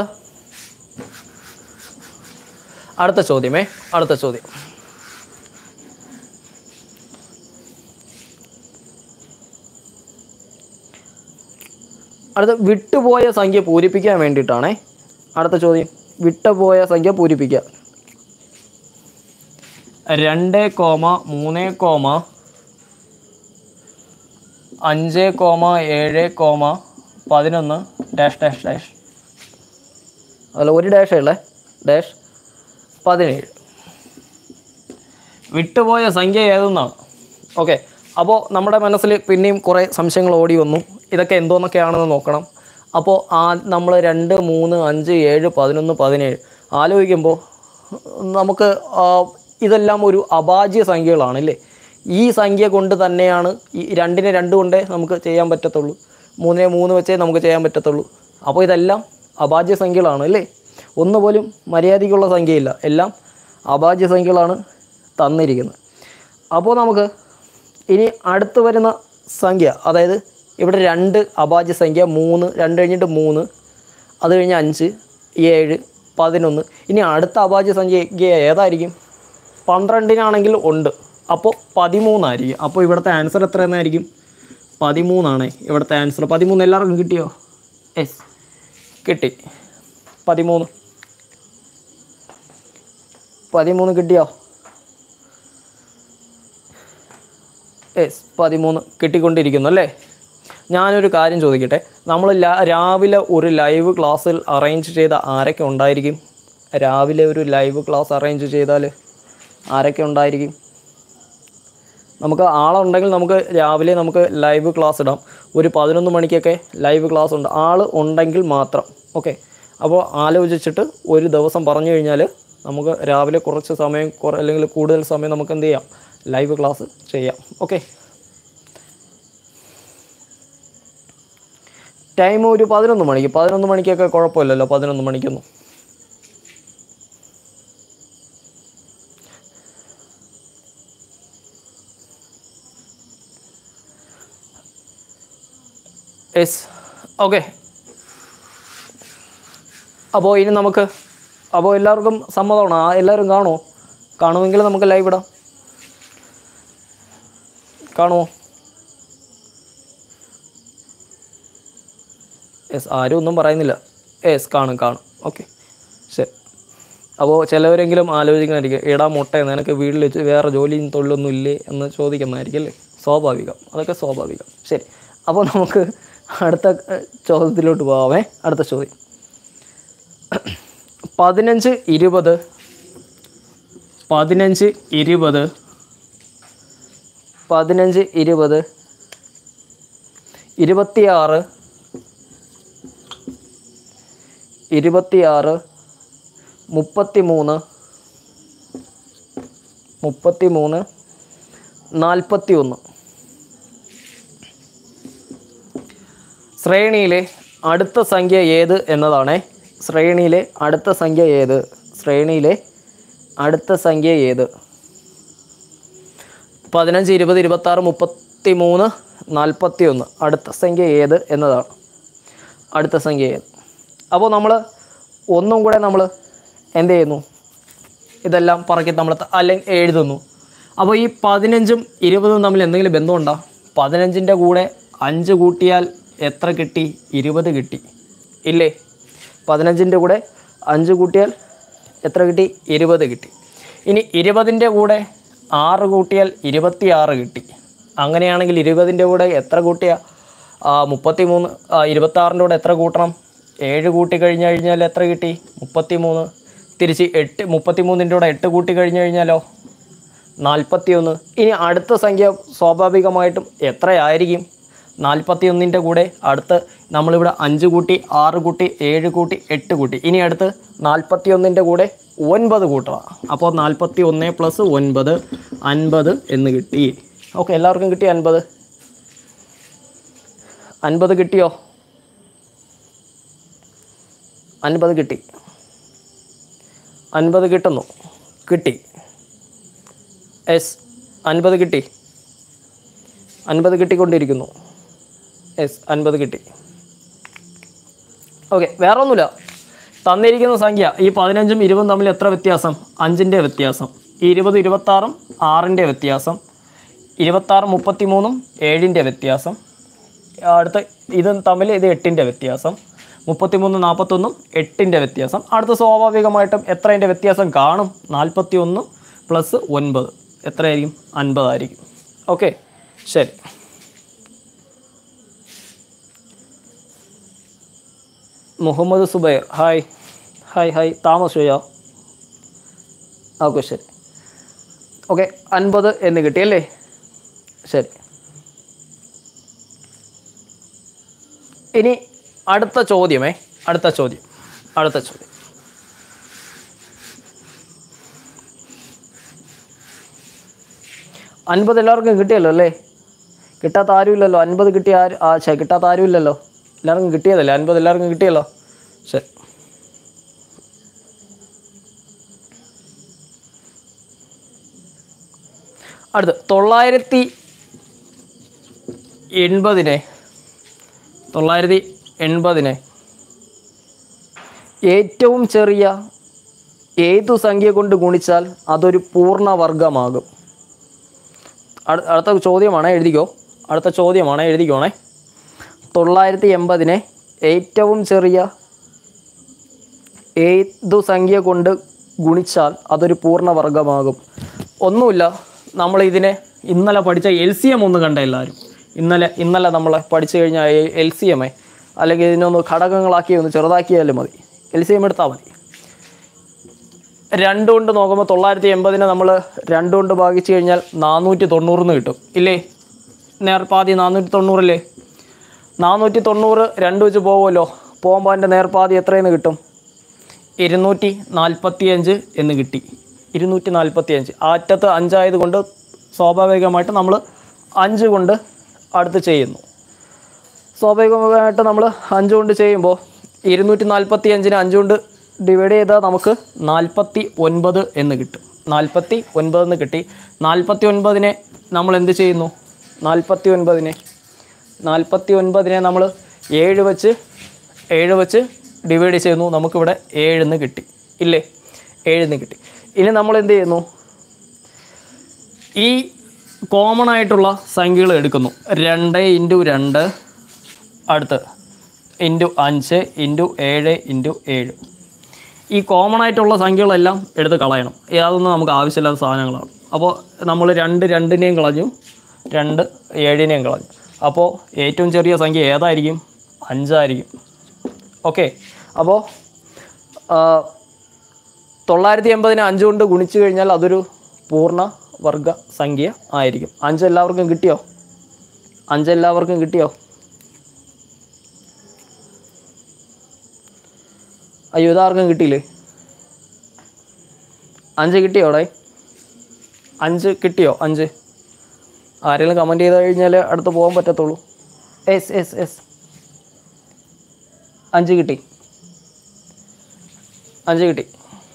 അടുത്ത ചോദ്യമേ അടുത്ത ചോദ്യം അടുത്ത വിട്ടുപോയ സംഖ്യ പൂരിപ്പിക്കാൻ വേണ്ടിയിട്ടാണേ അടുത്ത ചോദ്യം വിട്ടുപോയ സംഖ്യ പൂരിപ്പിക്കുക രണ്ട് കോമ മൂന്ന് കോമ അഞ്ച് കോമ ഏഴ് കോമ പതിനൊന്ന് ഡാഷ് ഡാഷ് ഡാഷ് അല്ല ഒരു ഡാഷേ ഉള്ളേ ഡാഷ് പതിനേഴ് വിട്ടുപോയ സംഖ്യ ഏതെന്നാണ് ഓക്കെ അപ്പോൾ നമ്മുടെ മനസ്സിൽ പിന്നെയും കുറേ സംശയങ്ങൾ ഓടി വന്നു ഇതൊക്കെ എന്തോന്നൊക്കെയാണെന്ന് നോക്കണം അപ്പോൾ ആ നമ്മൾ രണ്ട് മൂന്ന് അഞ്ച് ഏഴ് പതിനൊന്ന് പതിനേഴ് ആലോചിക്കുമ്പോൾ നമുക്ക് ആ, ഇതെല്ലാം ഒരു അഭാജ്യ സംഖ്യകളാണ് അല്ലേ ഈ സംഖ്യ കൊണ്ട് തന്നെയാണ് ഈ രണ്ടിനെ രണ്ട് കൊണ്ടേ നമുക്ക് ചെയ്യാൻ പറ്റത്തുള്ളൂ മൂന്നിനെ മൂന്ന് വെച്ചേ നമുക്ക് ചെയ്യാൻ പറ്റത്തുള്ളൂ അപ്പോൾ ഇതെല്ലാം അഭാജ്യ സംഖ്യകളാണ് അല്ലേ ഒന്നുപോലും മര്യാദയ്ക്കുള്ള സംഖ്യയില്ല എല്ലാം അഭാജ്യ സംഖ്യകളാണ് തന്നിരിക്കുന്നത് അപ്പോൾ നമുക്ക് ഇനി അടുത്ത് വരുന്ന സംഖ്യ അതായത് ഇവിടെ രണ്ട് അഭാജ്യ സംഖ്യ മൂന്ന് രണ്ട് കഴിഞ്ഞിട്ട് മൂന്ന് അത് കഴിഞ്ഞ് അഞ്ച് ഏഴ് പതിനൊന്ന് ഇനി അടുത്ത അഭാജ്യ സംഖ്യ ഏതായിരിക്കും പന്ത്രണ്ടിനാണെങ്കിൽ ഉണ്ട് അപ്പോൾ പതിമൂന്നായിരിക്കും അപ്പോൾ ഇവിടുത്തെ ആൻസർ എത്ര എന്നായിരിക്കും പതിമൂന്നാണ് ഇവിടുത്തെ ആൻസർ പതിമൂന്ന് എല്ലാവർക്കും കിട്ടിയോ യെസ് കിട്ടി പതിമൂന്ന് പതിമൂന്ന് കിട്ടിയോ യെസ് പതിമൂന്ന് കിട്ടിക്കൊണ്ടിരിക്കുന്നു അല്ലേ ഞാനൊരു കാര്യം ചോദിക്കട്ടെ നമ്മൾ ലാ- രാവിലെ ഒരു ലൈവ് ക്ലാസ്സിൽ അറേഞ്ച് ചെയ്ത ആരൊക്കെ ഉണ്ടായിരിക്കും രാവിലെ ഒരു ലൈവ് ക്ലാസ് അറേഞ്ച് ചെയ്താൽ ആരൊക്കെ ഉണ്ടായിരിക്കും നമുക്ക് ആളുണ്ടെങ്കിൽ നമുക്ക് രാവിലെ നമുക്ക് ലൈവ് ക്ലാസ് ഇടാം ഒരു പതിനൊന്ന് മണിക്കൊക്കെ ലൈവ് ക്ലാസ് ഉണ്ട് ആൾ ഉണ്ടെങ്കിൽ മാത്രം ഓക്കെ അപ്പോൾ ആലോചിച്ചിട്ട് ഒരു ദിവസം പറഞ്ഞു കഴിഞ്ഞാൽ നമുക്ക് രാവിലെ കുറച്ച് സമയം കുറ അല്ലെങ്കിൽ കൂടുതൽ സമയം നമുക്ക് എന്ത് ചെയ്യാം ലൈവ് ക്ലാസ് ചെയ്യാം ഓക്കെ ടൈം ഒരു പതിനൊന്ന് മണിക്ക് പതിനൊന്ന് മണിക്കൊക്കെ കുഴപ്പമില്ലല്ലോ പതിനൊന്ന് മണിക്കൊന്നും യെസ് ഓക്കെ അപ്പോൾ ഇനി നമുക്ക് അപ്പോൾ എല്ലാവർക്കും സമ്മതമാണോ ആ എല്ലാവരും കാണുമോ കാണുമെങ്കിൽ നമുക്ക് ലൈവ് ഇടാം കാണുമോ യെസ് ആരും ഒന്നും പറയുന്നില്ല യെസ് കാണും കാണും ഓക്കെ ശരി അപ്പോൾ ചിലവരെങ്കിലും ആലോചിക്കുന്നതായിരിക്കും എടാ മുട്ട നിനക്ക് വീട്ടിൽ വെച്ച് വേറെ ജോലിയും തൊഴിലൊന്നും ഇല്ലേ എന്ന് ചോദിക്കുന്നതായിരിക്കും അല്ലേ സ്വാഭാവികം അതൊക്കെ സ്വാഭാവികം ശരി അപ്പോൾ നമുക്ക് അടുത്ത ഏഹ്, ചോദ്യത്തിലോട്ട് പോകാമേ അടുത്ത ചോദ്യം പതിനഞ്ച് ഇരുപത് പതിനഞ്ച് ഇരുപത് പതിനഞ്ച് ഇരുപത് ഇരുപത്തിയാറ് ഇരുപത്തിയാറ് മുപ്പത്തി മൂന്ന് മുപ്പത്തി മൂന്ന് നാൽപ്പത്തി ഒന്ന് ശ്രേണിയിലെ അടുത്ത സംഖ്യ ഏത് എന്നതാണ് ശ്രേണിയിലെ അടുത്ത സംഖ്യ ഏത് ശ്രേണിയിലെ അടുത്ത സംഖ്യ ഏത് പതിനഞ്ച് ഇരുപത് ഇരുപത്താറ് മുപ്പത്തി മൂന്ന് നാൽപ്പത്തി ഒന്ന് അടുത്ത സംഖ്യ ഏത് എന്നതാണ് അടുത്ത സംഖ്യ ഏത് അപ്പോൾ നമ്മൾ ഒന്നും കൂടെ നമ്മൾ എന്ത് ചെയ്യുന്നു ഇതെല്ലാം പറക്കി നമ്മൾ അല്ലെങ്കിൽ എഴുതുന്നു അപ്പോൾ ഈ പതിനഞ്ചും ഇരുപതും തമ്മിൽ എന്തെങ്കിലും ബന്ധമുണ്ടോ പതിനഞ്ചിൻ്റെ കൂടെ അഞ്ച് കൂട്ടിയാൽ എത്ര കിട്ടി ഇരുപത് കിട്ടി ഇല്ലേ പതിനഞ്ചിൻ്റെ കൂടെ അഞ്ച് കൂട്ടിയാൽ എത്ര കിട്ടി ഇരുപത് കിട്ടി ഇനി ഇരുപതിൻ്റെ കൂടെ ആറ് കൂട്ടിയാൽ ഇരുപത്തി ആറ് കിട്ടി അങ്ങനെയാണെങ്കിൽ ഇരുപതിൻ്റെ കൂടെ എത്ര കൂട്ടിയ മുപ്പത്തി മൂന്ന് ഇരുപത്താറിൻ്റെ കൂടെ എത്ര കൂട്ടണം ഏഴ് കൂട്ടി കഴിഞ്ഞ് കഴിഞ്ഞാൽ എത്ര കിട്ടി മുപ്പത്തി മൂന്ന് തിരിച്ച് എട്ട് മുപ്പത്തി മൂന്നിൻ്റെ കൂടെ എട്ട് കൂട്ടി കഴിഞ്ഞ് കഴിഞ്ഞാലോ നാൽപ്പത്തി ഒന്ന് ഇനി അടുത്ത സംഖ്യ സ്വാഭാവികമായിട്ടും എത്രയായിരിക്കും നാൽപ്പത്തി ഒന്നിൻ്റെ കൂടെ അടുത്ത് നമ്മളിവിടെ അഞ്ച് കൂട്ടി ആറ് കൂട്ടി ഏഴ് കൂട്ടി എട്ട് കൂട്ടി ഇനി അടുത്ത് നാൽപ്പത്തി ഒന്നിൻ്റെ കൂടെ ഒൻപത് കൂട്ടുക അപ്പോൾ നാൽപ്പത്തി ഒന്ന് പ്ലസ് ഒൻപത് അൻപത് എന്ന് കിട്ടി ഓക്കെ എല്ലാവർക്കും കിട്ടി അൻപത് അൻപത് കിട്ടിയോ അൻപത് കിട്ടി അൻപത് കിട്ടുന്നു കിട്ടി എസ് അൻപത് കിട്ടി അൻപത് കിട്ടിക്കൊണ്ടിരിക്കുന്നു എസ് അൻപത് കിട്ടി ഓക്കെ വേറെ ഒന്നുമില്ല തന്നിരിക്കുന്ന സംഖ്യ ഈ പതിനഞ്ചും ഇരുപതും തമ്മിൽ എത്ര വ്യത്യാസം അഞ്ചിൻ്റെ വ്യത്യാസം ഈ ഇരുപത് ഇരുപത്താറും ആറിൻ്റെ വ്യത്യാസം ഇരുപത്താറ് മുപ്പത്തി മൂന്നും ഏഴിൻ്റെ വ്യത്യാസം അടുത്ത ഇതും തമ്മിൽ ഇത് എട്ടിൻ്റെ വ്യത്യാസം മുപ്പത്തിമൂന്ന് നാൽപ്പത്തൊന്നും എട്ടിൻ്റെ വ്യത്യാസം അടുത്ത സ്വാഭാവികമായിട്ടും എത്രതിൻ്റെ വ്യത്യാസം കാണും നാൽപ്പത്തി ഒന്ന് പ്ലസ് ഒൻപത് എത്രയായിരിക്കും അൻപതായിരിക്കും ഓക്കെ ശരി Muhammad Zubair hi hi hi താമസിയോ ഓക്കെ ശരി ഓക്കെ അൻപത് എന്ന് കിട്ടിയല്ലേ ശരി ഇനി അടുത്ത ചോദ്യമേ അടുത്ത ചോദ്യം അടുത്ത ചോദ്യം അൻപത് എല്ലാവർക്കും കിട്ടിയല്ലോ അല്ലേ കിട്ടാത്ത ആരുമില്ലല്ലോ അൻപത് കിട്ടിയ ആരും ആ ശേ കിട്ടാത്ത ആരുമില്ലല്ലോ എല്ലാവർക്കും കിട്ടിയതല്ലേ അൻപത് എല്ലാവർക്കും കിട്ടിയല്ലോ ശരി അടുത്ത് തൊള്ളായിരത്തി എൺപതിനെ തൊള്ളായിരത്തി എൺപതിനെ ഏറ്റവും ചെറിയ ഏതു സംഖ്യ കൊണ്ട് ഗുണിച്ചാൽ അതൊരു പൂർണ്ണവർഗമാകും അടു- അടുത്ത ചോദ്യമാണ് എഴുതിക്കോ അടുത്ത ചോദ്യമാണ് എഴുതിക്കോണേ തൊള്ളായിരത്തി എൺപതിനെ ഏറ്റവും ചെറിയ ഏതു സംഖ്യ കൊണ്ട് ഗുണിച്ചാൽ അതൊരു പൂർണ്ണവർഗമാകും ഒന്നുമില്ല നമ്മൾ ഇതിനെ ഇന്നലെ പഠിച്ച എൽ സി എം ഒന്ന് കണ്ട എല്ലാവരും ഇന്നലെ ഇന്നലെ നമ്മൾ പഠിച്ചു കഴിഞ്ഞാൽ എൽ സി എമ്മേ അല്ലെങ്കിൽ ഇതിനൊന്ന് ഘടകങ്ങളാക്കി ഒന്ന് ചെറുതാക്കിയാലും മതി എൽ സി എം എടുത്താൽ മതി രണ്ട് കൊണ്ട് നോക്കുമ്പോൾ തൊള്ളായിരത്തി എൺപതിനെ നമ്മൾ രണ്ട് കൊണ്ട് ഭാഗിച്ചു കഴിഞ്ഞാൽ നാനൂറ്റി തൊണ്ണൂറിന് കിട്ടും ഇല്ലേ നേർപ്പാതി നാനൂറ്റി തൊണ്ണൂറില്ലേ നാനൂറ്റി തൊണ്ണൂറ് രണ്ട് വെച്ച് പോകുമല്ലോ പോകുമ്പോൾ അതിൻ്റെ നേർപ്പാതി എത്രയെന്ന് കിട്ടും ഇരുന്നൂറ്റി നാൽപ്പത്തി അഞ്ച് എന്ന് കിട്ടി ഇരുന്നൂറ്റി നാൽപ്പത്തി അഞ്ച് ആ അറ്റത്ത് അഞ്ചായത് കൊണ്ട് സ്വാഭാവികമായിട്ട് നമ്മൾ അഞ്ച് കൊണ്ട് അടുത്ത് ചെയ്യുന്നു സ്വാഭാവികമായിട്ട് നമ്മൾ അഞ്ച് കൊണ്ട് ചെയ്യുമ്പോൾ ഇരുന്നൂറ്റി നാൽപ്പത്തി അഞ്ചിന് അഞ്ച് കൊണ്ട് ഡിവൈഡ് ചെയ്താൽ നമുക്ക് നാൽപ്പത്തി ഒൻപത് എന്ന് കിട്ടും നാൽപ്പത്തി ഒൻപത് എന്ന് കിട്ടി നാൽപ്പത്തി ഒൻപതിനെ നമ്മൾ എന്ത് ചെയ്യുന്നു നാൽപ്പത്തി ഒൻപതിനെ നാൽപ്പത്തി ഒൻപതിനെ നമ്മൾ ഏഴ് വെച്ച് ഏഴ് വെച്ച് ഡിവൈഡ് ചെയ്യുന്നു നമുക്കിവിടെ ഏഴെന്ന് കിട്ടി ഇല്ലേ ഏഴെന്ന് കിട്ടി ഇനി നമ്മൾ എന്ത് ചെയ്യുന്നു ഈ കോമൺ ആയിട്ടുള്ള സംഖ്യകൾ എടുക്കുന്നു രണ്ട് ഇൻറ്റു രണ്ട് അടുത്ത് ഇൻറ്റു അഞ്ച് ഇൻറ്റു ഏഴ് ഇൻറ്റു ഏഴ് ഈ കോമൺ ആയിട്ടുള്ള സംഖ്യകളെല്ലാം എടുത്ത് കളയണം യാതൊന്നും നമുക്ക് ആവശ്യമില്ലാത്ത സാധനങ്ങളാണ് അപ്പോൾ നമ്മൾ രണ്ട് രണ്ടിനെയും കളഞ്ഞു രണ്ട് ഏഴിനെയും കളഞ്ഞു അപ്പോൾ ഏറ്റവും ചെറിയ സംഖ്യ ഏതായിരിക്കും അഞ്ചായിരിക്കും ഓക്കെ അപ്പോൾ തൊള്ളായിരത്തി എൺപതിനെ അഞ്ച് കൊണ്ട് ഗുണിച്ചു കഴിഞ്ഞാൽ അതൊരു പൂർണ്ണ വർഗ സംഖ്യ ആയിരിക്കും അഞ്ച് എല്ലാവർക്കും കിട്ടിയോ അഞ്ച് എല്ലാവർക്കും കിട്ടിയോ അയ്യോ ഇതാർക്കും കിട്ടിയില്ലേ അഞ്ച് കിട്ടിയോ അവിടെ അഞ്ച് കിട്ടിയോ അഞ്ച് ആരെങ്കിലും കമൻറ്റ് ചെയ്ത് കഴിഞ്ഞാൽ അടുത്ത് പോകാൻ പറ്റത്തുള്ളൂ എസ് എസ് എസ് അഞ്ച് കിട്ടി അഞ്ച് കിട്ടി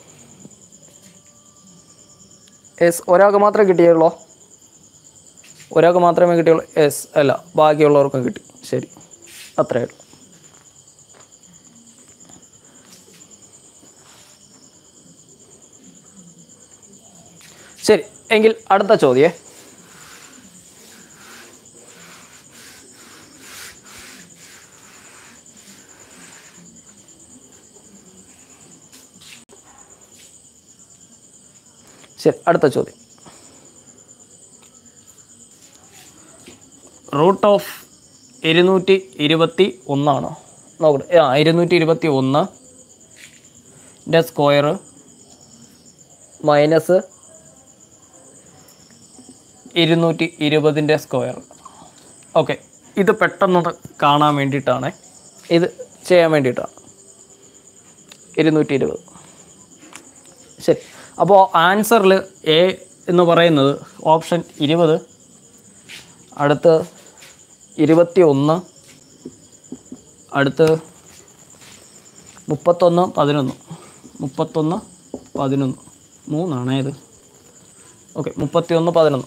എസ് ഒരാൾക്ക് മാത്രമേ കിട്ടിയുള്ളൂ ഒരാൾക്ക് മാത്രമേ കിട്ടിയുള്ളൂ എസ് അല്ല ബാക്കിയുള്ളവർക്കും കിട്ടി ശരി അത്രയേ ഉള്ളൂ ശരി എങ്കിൽ അടുത്ത ചോദ്യേ ശരി അടുത്ത ചോദ്യം റൂട്ട് ഓഫ് ഇരുന്നൂറ്റി ഇരുപത്തി ഒന്നാണോ നോക്കട്ടെ ആ ഇരുന്നൂറ്റി ഇരുപത്തി ഒന്ന് ൻ്റെ സ്ക്വയർ മൈനസ് ഇരുന്നൂറ്റി ഇരുപതിൻ്റെ സ്ക്വയർ ഓക്കെ ഇത് പെട്ടെന്ന് കാണാൻ വേണ്ടിയിട്ടാണ് ഇത് ചെയ്യാൻ വേണ്ടിയിട്ടാണ് ഇരുന്നൂറ്റി ഇരുപത് ശരി അപ്പോൾ ആൻസറിൽ എ എന്ന് പറയുന്നത് ഓപ്ഷൻ ഇരുപത് അടുത്ത് ഇരുപത്തി ഒന്ന് അടുത്ത് മുപ്പത്തൊന്ന് പതിനൊന്ന് മുപ്പത്തൊന്ന് പതിനൊന്ന് മൂന്നാണ് ഇത് ഓക്കെ മുപ്പത്തി ഒന്ന് പതിനൊന്ന്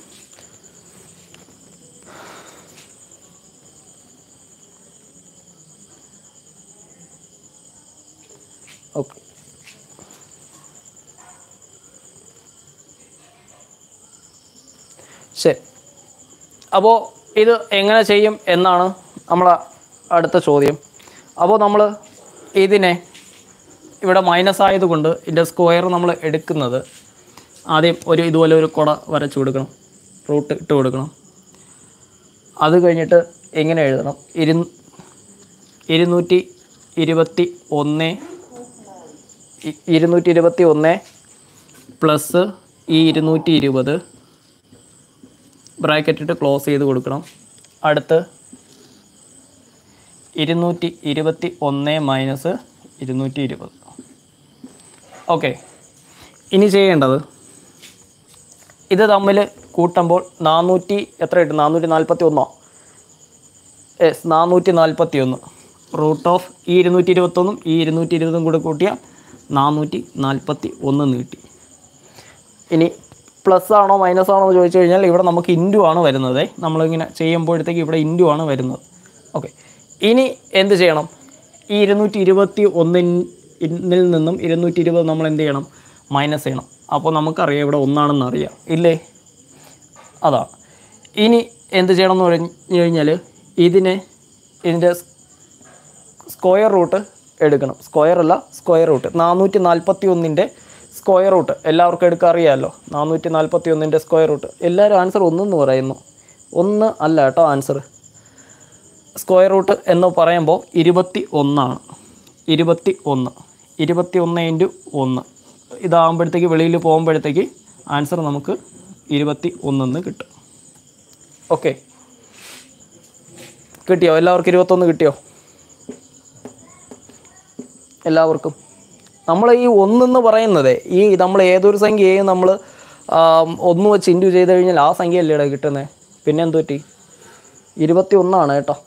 ഓക്കെ ശരി അപ്പോൾ ഇത് എങ്ങനെ ചെയ്യും എന്നാണ് നമ്മളെ അടുത്ത ചോദ്യം അപ്പോൾ നമ്മൾ ഇതിനെ ഇവിടെ മൈനസ് ആയതുകൊണ്ട് ഇതിൻ്റെ സ്ക്വയർ നമ്മൾ എടുക്കുന്നത് ആദ്യം ഒരു ഇതുപോലെ ഒരു കുട വരച്ചു കൊടുക്കണം റൂട്ട് ഇട്ട് കൊടുക്കണം അത് കഴിഞ്ഞിട്ട് എങ്ങനെ എഴുതണം ഇരു ഇരുന്നൂറ്റി ഇരുപത്തി ഒന്ന് ഇ- ഇരുന്നൂറ്റി ഇരുപത്തി ഒന്ന് പ്ലസ് ഈ ഇരുന്നൂറ്റി ഇരുപത് ബ്രാക്കറ്റ് ഇട്ട് ക്ലോസ് ചെയ്ത് കൊടുക്കണം അടുത്ത് ഇരുന്നൂറ്റി ഇരുപത്തി ഒന്ന് മൈനസ് ഇരുന്നൂറ്റി ഇരുപത് ഓക്കെ ഇനി ചെയ്യേണ്ടത് ഇത് തമ്മിൽ കൂട്ടുമ്പോൾ നാനൂറ്റി എത്ര കിട്ടും നാനൂറ്റി നാൽപ്പത്തി ഒന്നോ എസ് നാനൂറ്റി നാൽപ്പത്തി ഒന്ന് റൂട്ട് ഓഫ് ഈ ഇരുന്നൂറ്റി ഇരുപത്തൊന്നും ഈ ഇരുന്നൂറ്റി ഇരുപതും കൂടെ കൂട്ടിയാൽ നാനൂറ്റി നാൽപ്പത്തി ഒന്ന് നീട്ടി ഇനി പ്ലസ് ആണോ മൈനസ് ആണോ എന്ന് ചോദിച്ചു കഴിഞ്ഞാൽ ഇവിടെ നമുക്ക് ഇൻറ്റു ആണ് വരുന്നത് നമ്മളിങ്ങനെ ചെയ്യുമ്പോഴത്തേക്ക് ഇവിടെ ഇൻറ്റു ആണ് വരുന്നത് ഓക്കെ ഇനി എന്ത് ചെയ്യണം ഈ ഇരുന്നൂറ്റി ഇരുപത്തി ഒന്നിൽ നിന്നും ഇരുന്നൂറ്റി ഇരുപത് നമ്മൾ എന്ത് ചെയ്യണം മൈനസ് ചെയ്യണം അപ്പോൾ നമുക്കറിയാം ഇവിടെ ഒന്നാണെന്ന് അറിയാം ഇല്ലേ അതാണ് ഇനി എന്ത് ചെയ്യണം എന്ന് പറഞ്ഞു കഴിഞ്ഞാൽ ഇതിനെ ഇതിൻ്റെ സ്ക്വയർ റൂട്ട് എടുക്കണം സ്ക്വയർ അല്ല സ്ക്വയർ റൂട്ട് നാനൂറ്റി നാൽപ്പത്തി ഒന്നിൻ്റെ സ്ക്വയർ റൂട്ട് എല്ലാവർക്കും എടുക്കാൻ അറിയാമല്ലോ നാനൂറ്റി നാൽപ്പത്തി ഒന്നിൻ്റെ സ്ക്വയർ റൂട്ട് എല്ലാവരും ആൻസർ ഒന്നെന്ന് പറയുന്നു ഒന്ന് അല്ല കേട്ടോ ആൻസർ സ്ക്വയർ റൂട്ട് എന്ന് പറയുമ്പോൾ ഇരുപത്തി ഒന്നാണ് ഇരുപത്തി ഒന്ന് ഇരുപത്തി ഒന്ന് ഇൻറ്റു ഒന്ന് ഇതാകുമ്പോഴത്തേക്ക് വെളിയിൽ പോകുമ്പോഴത്തേക്ക് ആൻസർ നമുക്ക് ഇരുപത്തി ഒന്നെന്ന് കിട്ടും ഓക്കെ കിട്ടിയോ എല്ലാവർക്കും ഇരുപത്തൊന്ന് കിട്ടിയോ എല്ലാവർക്കും നമ്മൾ ഈ ഒന്നെന്ന് പറയുന്നത് ഈ നമ്മൾ ഏതൊരു സംഖ്യയെയും നമ്മൾ ഒന്ന് വെച്ച് ഇൻറ്റു ചെയ്ത് കഴിഞ്ഞാൽ ആ സംഖ്യ അല്ലേ ഇവിടെ കിട്ടുന്നത് പിന്നെ എന്ത് പറ്റി ഇരുപത്തി ഒന്നാണ് കേട്ടോ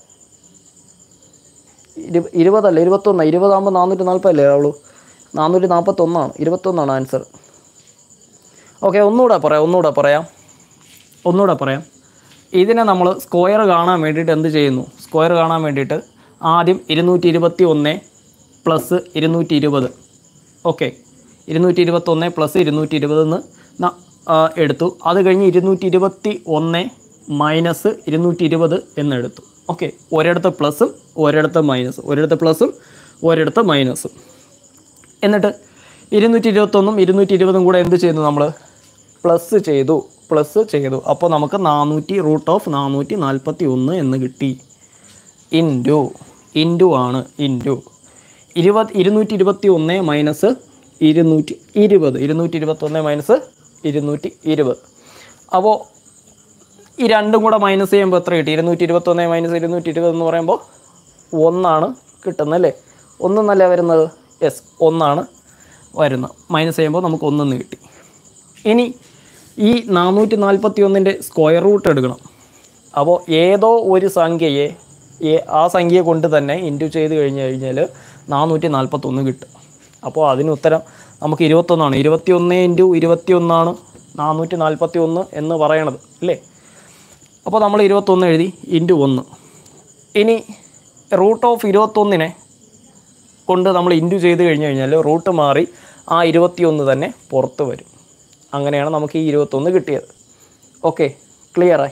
ഇരു ഇരുപതല്ല ഇരുപത്തൊന്ന് ഇരുപതാകുമ്പോൾ നാനൂറ്റി നാൽപ്പതല്ലേ ഉള്ളൂ നാനൂറ്റി നാൽപ്പത്തൊന്നാണ് ഇരുപത്തൊന്നാണ് ആൻസർ ഓക്കെ ഒന്നുകൂടെ പറയാം ഒന്നുകൂടെ പറയാം ഒന്നുകൂടെ പറയാം ഇതിനെ നമ്മൾ സ്ക്വയർ കാണാൻ വേണ്ടിയിട്ട് എന്ത് ചെയ്യുന്നു സ്ക്വയർ കാണാൻ വേണ്ടിയിട്ട് ആദ്യം ഇരുന്നൂറ്റി ഇരുപത്തി ഒന്ന് പ്ലസ് ഇരുന്നൂറ്റി ഇരുപത് ഓക്കെ ഇരുന്നൂറ്റി ഇരുപത്തൊന്ന് പ്ലസ് ഇരുന്നൂറ്റി ഇരുപതെന്ന് എടുത്തു അത് കഴിഞ്ഞ് ഇരുന്നൂറ്റി ഇരുപത്തി ഒന്ന് മൈനസ് ഇരുന്നൂറ്റി ഇരുപത് എന്നെടുത്തു ഓക്കെ ഒരിടത്ത് പ്ലസും ഒരിടത്ത് മൈനസും ഒരിടത്ത് പ്ലസും ഒരിടത്ത് മൈനസും എന്നിട്ട് ഇരുന്നൂറ്റി ഇരുപത്തൊന്നും ഇരുന്നൂറ്റി ഇരുപതും കൂടെ എന്ത് ചെയ്യുന്നു നമ്മൾ പ്ലസ് ചെയ്തു പ്ലസ് ചെയ്തു അപ്പോൾ നമുക്ക് നാനൂറ്റി റൂട്ട് ഓഫ് നാനൂറ്റി നാൽപ്പത്തി ഒന്ന് എന്ന് കിട്ടി ഇൻറ്റു ഇൻറ്റു ആണ് ഇൻറ്റു ഇരുപത് ഇരുന്നൂറ്റി ഇരുപത്തി ഒന്ന് മൈനസ് ഇരുന്നൂറ്റി ഇരുപത് ഇരുന്നൂറ്റി ഇരുപത്തൊന്ന് മൈനസ് ഇരുന്നൂറ്റി ഇരുപത് അപ്പോൾ ഈ രണ്ടും കൂടെ മൈനസ് ചെയ്യുമ്പോൾ എത്ര കിട്ടി ഇരുന്നൂറ്റി ഇരുപത്തൊന്ന് മൈനസ് ഇരുന്നൂറ്റി ഇരുപത് എന്ന് പറയുമ്പോൾ ഒന്നാണ് കിട്ടുന്നത് അല്ലേ ഒന്നെന്നല്ലേ വരുന്നത് യെസ് ഒന്നാണ് വരുന്നത് മൈനസ് ചെയ്യുമ്പോൾ നമുക്ക് ഒന്നെന്ന് കിട്ടി ഇനി ഈ നാനൂറ്റി നാൽപ്പത്തി ഒന്നിൻ്റെ സ്ക്വയർ റൂട്ട് എടുക്കണം അപ്പോൾ ഏതോ ഒരു സംഖ്യയെ ഈ ആ സംഖ്യ കൊണ്ട് തന്നെ ഇൻറ്റു ചെയ്ത് കഴിഞ്ഞ് കഴിഞ്ഞാൽ നാനൂറ്റി നാൽപ്പത്തൊന്ന് കിട്ടും അപ്പോൾ അതിന് ഉത്തരം നമുക്ക് ഇരുപത്തൊന്നാണ് ഇരുപത്തിയൊന്ന് ഇൻറ്റു ഇരുപത്തിയൊന്നാണ് നാനൂറ്റി നാൽപ്പത്തി ഒന്ന് എന്ന് പറയണത് അല്ലേ അപ്പോൾ നമ്മൾ ഇരുപത്തൊന്ന് എഴുതി ഇൻറ്റു ഒന്ന് ഇനി റൂട്ട് ഓഫ് ഇരുപത്തൊന്നിനെ കൊണ്ട് നമ്മൾ ഇൻറ്റു ചെയ്ത് കഴിഞ്ഞ് കഴിഞ്ഞാൽ റൂട്ട് മാറി ആ ഇരുപത്തിയൊന്ന് തന്നെ പുറത്ത് വരും അങ്ങനെയാണ് നമുക്ക് ഈ ഇരുപത്തൊന്ന് കിട്ടിയത് ഓക്കെ ക്ലിയറായി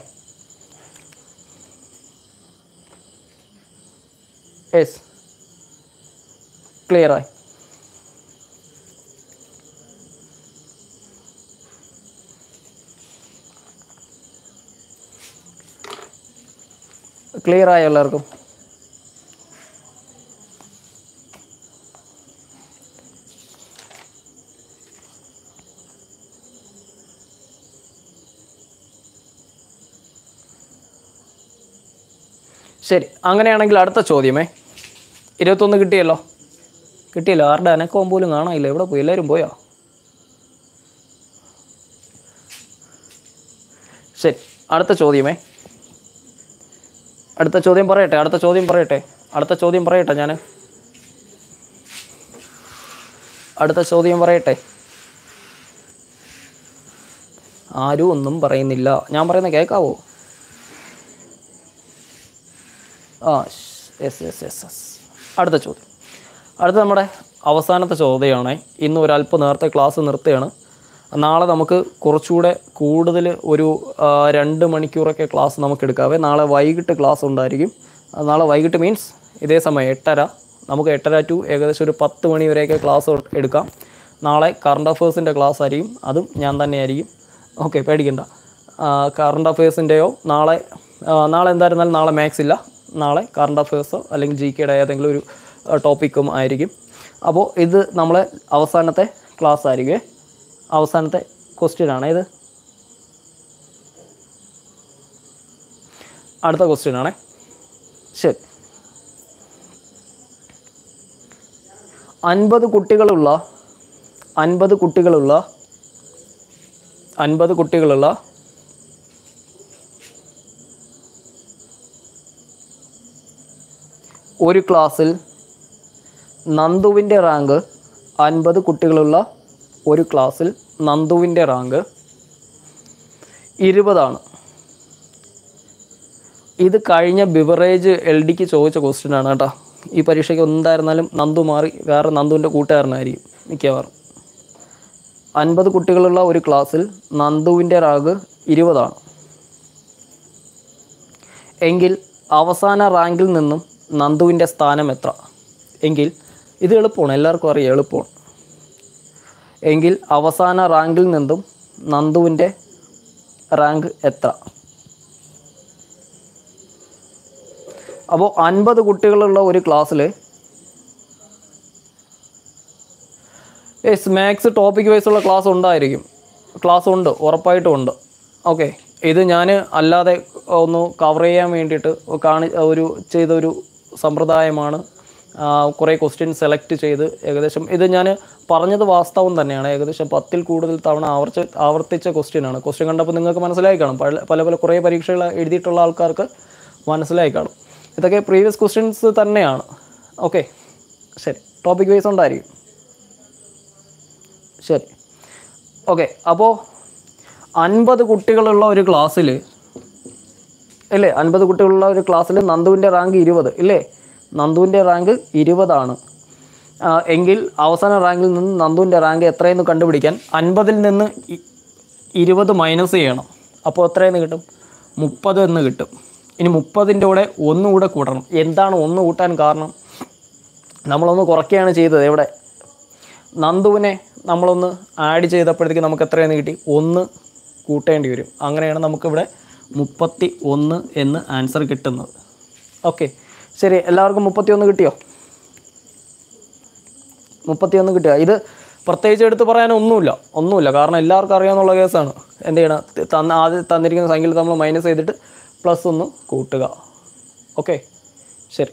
യെസ് ക്ലിയറായി ക്ലിയർ ആയോ എല്ലാവർക്കും ശരി അങ്ങനെയാണെങ്കിൽ അടുത്ത ചോദ്യമേ ഇരുപത്തൊന്ന് കിട്ടിയല്ലോ കിട്ടിയല്ലോ ആരുടെ അനക്കവും പോലും കാണാനില്ല എവിടെ പോയി എല്ലാവരും പോയോ ശരി അടുത്ത ചോദ്യമേ അടുത്ത ചോദ്യം പറയട്ടെ അടുത്ത ചോദ്യം പറയട്ടെ അടുത്ത ചോദ്യം പറയട്ടെ ഞാൻ അടുത്ത ചോദ്യം പറയട്ടെ ആരും ഒന്നും പറയുന്നില്ല ഞാൻ പറയുന്നത് കേൾക്കാവോ ആ യെസ് യെസ് യെസ് യെസ് അടുത്ത ചോദ്യം അടുത്ത നമ്മുടെ അവസാനത്തെ ചോദ്യമാണ് ഇന്ന് ഒരല്പം നേരത്തെ ക്ലാസ് നിർത്തുകയാണ് നാളെ നമുക്ക് കുറച്ചുകൂടെ കൂടുതൽ ഒരു ആ, രണ്ട് മണിക്കൂറൊക്കെ ക്ലാസ് നമുക്ക് എടുക്കാവേ നാളെ വൈകിട്ട് ക്ലാസ് ഉണ്ടായിരിക്കും അത് നാളെ വൈകിട്ട് മീൻസ് ഇതേ സമയം എട്ടര നമുക്ക് എട്ടര ടു ഏകദേശം ഒരു പത്ത് മണി വരെയൊക്കെ ക്ലാസ് എടുക്കാം നാളെ കറണ്ട് അഫേഴ്സിൻ്റെ ക്ലാസ് ആയിരിക്കും അതും ഞാൻ തന്നെയായിരിക്കും ഓക്കെ പേടിക്കണ്ട കറണ്ട് അഫയേഴ്സിൻ്റെയോ നാളെ ആ, നാളെ എന്തായിരുന്നാലും നാളെ മാത്സ് ഇല്ല നാളെ കറണ്ട് അഫയേഴ്സോ അല്ലെങ്കിൽ ജി കെയുടെ ഏതെങ്കിലും ഒരു ടോപ്പിക്കും ആയിരിക്കും അപ്പോൾ ഇത് നമ്മളെ അവസാനത്തെ ക്ലാസ് ആയിരിക്കും അവസാനത്തെ ക്വസ്റ്റ്യൻ ആണ് ഇത് അടുത്ത ക്വസ്റ്റ്യൻ ആണേ ശരി അൻപത് കുട്ടികളുള്ള അൻപത് കുട്ടികളുള്ള അൻപത് കുട്ടികളുള്ള ഒരു ക്ലാസ്സിൽ നന്ദുവിൻ്റെ റാങ്ക് അൻപത് കുട്ടികളുള്ള ഒരു ക്ലാസ്സിൽ നന്ദുവിൻ്റെ റാങ്ക് ഇരുപതാണ് ഇത് കഴിഞ്ഞ ബിവറേജ് എൽ ഡിക്ക് ചോദിച്ച ക്വസ്റ്റ്യൻ ആണ് കേട്ടോ ഈ പരീക്ഷയ്ക്ക് എന്തായിരുന്നാലും നന്ദു മാറി വേറെ നന്ദുവിൻ്റെ കൂട്ടുകാരനായിരിക്കും മിക്കവാറും അൻപത് കുട്ടികളുള്ള ഒരു ക്ലാസ്സിൽ നന്ദുവിൻ്റെ റാങ്ക് ഇരുപതാണ് എങ്കിൽ അവസാന റാങ്കിൽ നിന്നും നന്ദുവിൻ്റെ സ്ഥാനം എത്ര എങ്കിൽ ഇത് എളുപ്പമാണ് എല്ലാവർക്കും അറിയാം എളുപ്പമാണ് എങ്കിൽ അവസാന റാങ്കിൽ നിന്നും നന്ദുവിൻ്റെ റാങ്ക് എത്ര അപ്പോൾ അൻപത് കുട്ടികളുള്ള ഒരു ക്ലാസ്സിൽ യെസ് മാത്സ് ടോപ്പിക് വൈസുള്ള ക്ലാസ് ഉണ്ടായിരിക്കും ക്ലാസ് ഉണ്ട് ഉറപ്പായിട്ടും ഉണ്ട് ഓക്കെ ഇത് ഞാൻ അല്ലാതെ ഒന്ന് കവർ ചെയ്യാൻ വേണ്ടിയിട്ട് കാണി ഒരു ചെയ്തൊരു സമ്പ്രദായമാണ് ആ, കുറേ ക്വസ്റ്റ്യൻ സെലക്ട് ചെയ്ത് ഏകദേശം ഇത് ഞാൻ പറഞ്ഞത് വാസ്തവം തന്നെയാണ് ഏകദേശം പത്തിൽ കൂടുതൽ തവണ ആവർത്തി ആവർത്തിച്ച ക്വസ്റ്റ്യൻ ആണ് ക്വസ്റ്റ്യൻ കണ്ടപ്പോൾ നിങ്ങൾക്ക് മനസ്സിലായി കാണും പല പല പല കുറേ പരീക്ഷകൾ എഴുതിയിട്ടുള്ള ആൾക്കാർക്ക് മനസ്സിലായി കാണും ഇതൊക്കെ പ്രീവിയസ് ക്വസ്റ്റ്യൻസ് തന്നെയാണ് ഓക്കെ ശരി ടോപ്പിക് വൈസ് ഉണ്ടായിരിക്കും ശരി ഓക്കെ അപ്പോൾ അൻപത് കുട്ടികളുള്ള ഒരു ക്ലാസ്സിൽ ഇല്ലേ അൻപത് കുട്ടികളുള്ള ഒരു ക്ലാസ്സിൽ നന്ദുവിൻ്റെ റാങ്ക് ഇരുപത് ഇല്ലേ നന്ദുവിൻ്റെ റാങ്ക് ഇരുപതാണ് ആ, എങ്കിൽ അവസാന റാങ്കിൽ നിന്ന് നന്ദുവിൻ്റെ റാങ്ക് എത്രയെന്ന് കണ്ടുപിടിക്കാൻ അൻപതിൽ നിന്ന് ഇ- ഇരുപത് മൈനസ് ചെയ്യണം അപ്പോൾ എത്രയെന്ന് കിട്ടും മുപ്പത് എന്ന് കിട്ടും ഇനി മുപ്പതിൻ്റെ കൂടെ ഒന്നുകൂടെ കൂട്ടണം എന്താണ് ഒന്ന് കൂട്ടാൻ കാരണം നമ്മളൊന്ന് കുറയ്ക്കുകയാണ് ചെയ്തത് എവിടെ നന്ദുവിനെ നമ്മളൊന്ന് ആഡ് ചെയ്തപ്പോഴത്തേക്ക് നമുക്ക് എത്രയെന്ന് കിട്ടി ഒന്ന് കൂട്ടേണ്ടി വരും അങ്ങനെയാണ് നമുക്കിവിടെ മുപ്പത്തി ഒന്ന് എന്ന് ആൻസർ കിട്ടുന്നത് ഓക്കെ ശരി എല്ലാവർക്കും മുപ്പത്തി ഒന്ന് കിട്ടിയോ മുപ്പത്തി ഒന്ന് കിട്ടിയോ ഇത് പ്രത്യേകിച്ച് എടുത്ത് പറയാൻ ഒന്നുമില്ല ഒന്നുമില്ല കാരണം എല്ലാവർക്കും അറിയാവുന്നുള്ള കേസാണ് എന്ത് ചെയ്യണം ത- തന്ന ആദ്യം തന്നിരിക്കുന്ന സംഖ്യയിൽ നമ്മൾ മൈനസ് ചെയ്തിട്ട് പ്ലസ് ഒന്ന് കൂട്ടുക ഓക്കെ ശരി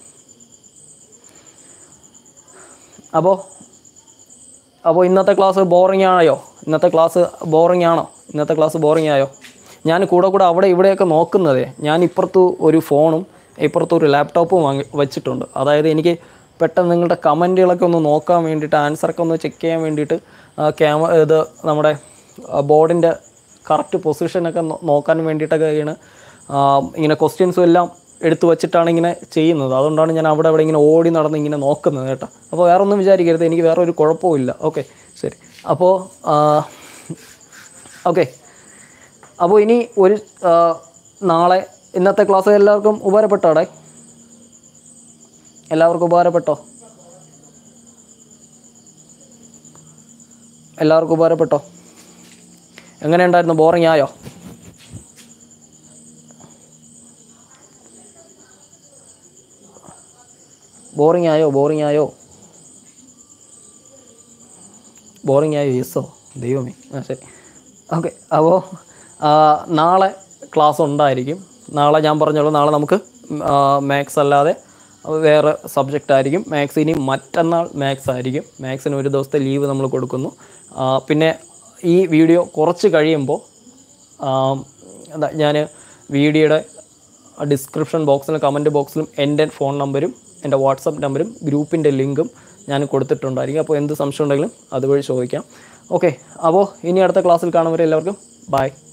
അപ്പോൾ അപ്പോൾ ഇന്നത്തെ ക്ലാസ് ബോറിംഗ് ആയോ ഇന്നത്തെ ക്ലാസ് ബോറിംഗ് ആണോ ഇന്നത്തെ ക്ലാസ് ബോറിംഗ് ആയോ ഞാൻ കൂടെ കൂടെ അവിടെ ഇവിടെയൊക്കെ നോക്കുന്നതേ ഞാൻ ഇപ്പുറത്ത് ഒരു ഫോണും ഇപ്പുറത്തൊരു ലാപ്ടോപ്പും വാങ്ങി വെച്ചിട്ടുണ്ട് അതായത് എനിക്ക് പെട്ടെന്ന് നിങ്ങളുടെ കമൻറ്റുകളൊക്കെ ഒന്ന് നോക്കാൻ വേണ്ടിയിട്ട് ആൻസറൊക്കെ ഒന്ന് ചെക്ക് ചെയ്യാൻ വേണ്ടിയിട്ട് ക്യാമ ഇത് നമ്മുടെ ബോർഡിൻ്റെ കറക്റ്റ് പൊസിഷനൊക്കെ നോ- നോക്കാൻ വേണ്ടിയിട്ടൊക്കെയാണ് ആ, ഇങ്ങനെ ക്വസ്റ്റ്യൻസും എല്ലാം എടുത്തു വച്ചിട്ടാണ് ഇങ്ങനെ ചെയ്യുന്നത് അതുകൊണ്ടാണ് ഞാൻ അവിടെ അവിടെ ഇങ്ങനെ ഓടി നടന്ന് ഇങ്ങനെ നോക്കുന്നത് കേട്ടോ അപ്പോൾ വേറെ ഒന്നും വിചാരിക്കരുത് എനിക്ക് വേറെ ഒരു കുഴപ്പമില്ല ഓക്കെ ശരി അപ്പോൾ ഓക്കെ അപ്പോൾ ഇനി ഒരു ആ, നാളെ ഇന്നത്തെ ക്ലാസ് എല്ലാവർക്കും ഉപകാരപ്പെട്ടോടെ എല്ലാവർക്കും ഉപകാരപ്പെട്ടോ എല്ലാവർക്കും ഉപകാരപ്പെട്ടോ എങ്ങനെയുണ്ടായിരുന്നു ബോറിംഗ് ആയോ ബോറിംഗ് ആയോ ബോറിംഗ് ആയോ ബോറിംഗ് ആയോ യെസ്സോ ദൈവമേ ആ ശരി ഓക്കെ അപ്പോൾ നാളെ ക്ലാസ് ഉണ്ടായിരിക്കും നാളെ ഞാൻ പറഞ്ഞോളൂ നാളെ നമുക്ക് മാത്സ് അല്ലാതെ വേറെ സബ്ജക്റ്റ് ആയിരിക്കും മാത്സ് ഇനി മറ്റന്നാൾ മാത്സ് ആയിരിക്കും മാത്സിന് ഒരു ദിവസത്തെ ലീവ് നമ്മൾ കൊടുക്കുന്നു ആ, പിന്നെ ഈ വീഡിയോ കുറച്ച് കഴിയുമ്പോൾ ഞാൻ വീഡിയോയുടെ ഡിസ്ക്രിപ്ഷൻ ബോക്സിലും കമൻറ്റ് ബോക്സിലും എൻ്റെ ഫോൺ നമ്പരും എൻ്റെ വാട്സപ്പ് നമ്പരും ഗ്രൂപ്പിൻ്റെ ലിങ്കും ഞാൻ കൊടുത്തിട്ടുണ്ടായിരിക്കും അപ്പോൾ എന്ത് സംശയം ഉണ്ടെങ്കിലും അതുവഴി ചോദിക്കാം ഓക്കെ അപ്പോൾ ഇനി അടുത്ത ക്ലാസ്സിൽ കാണുന്നവരെ എല്ലാവർക്കും ബൈ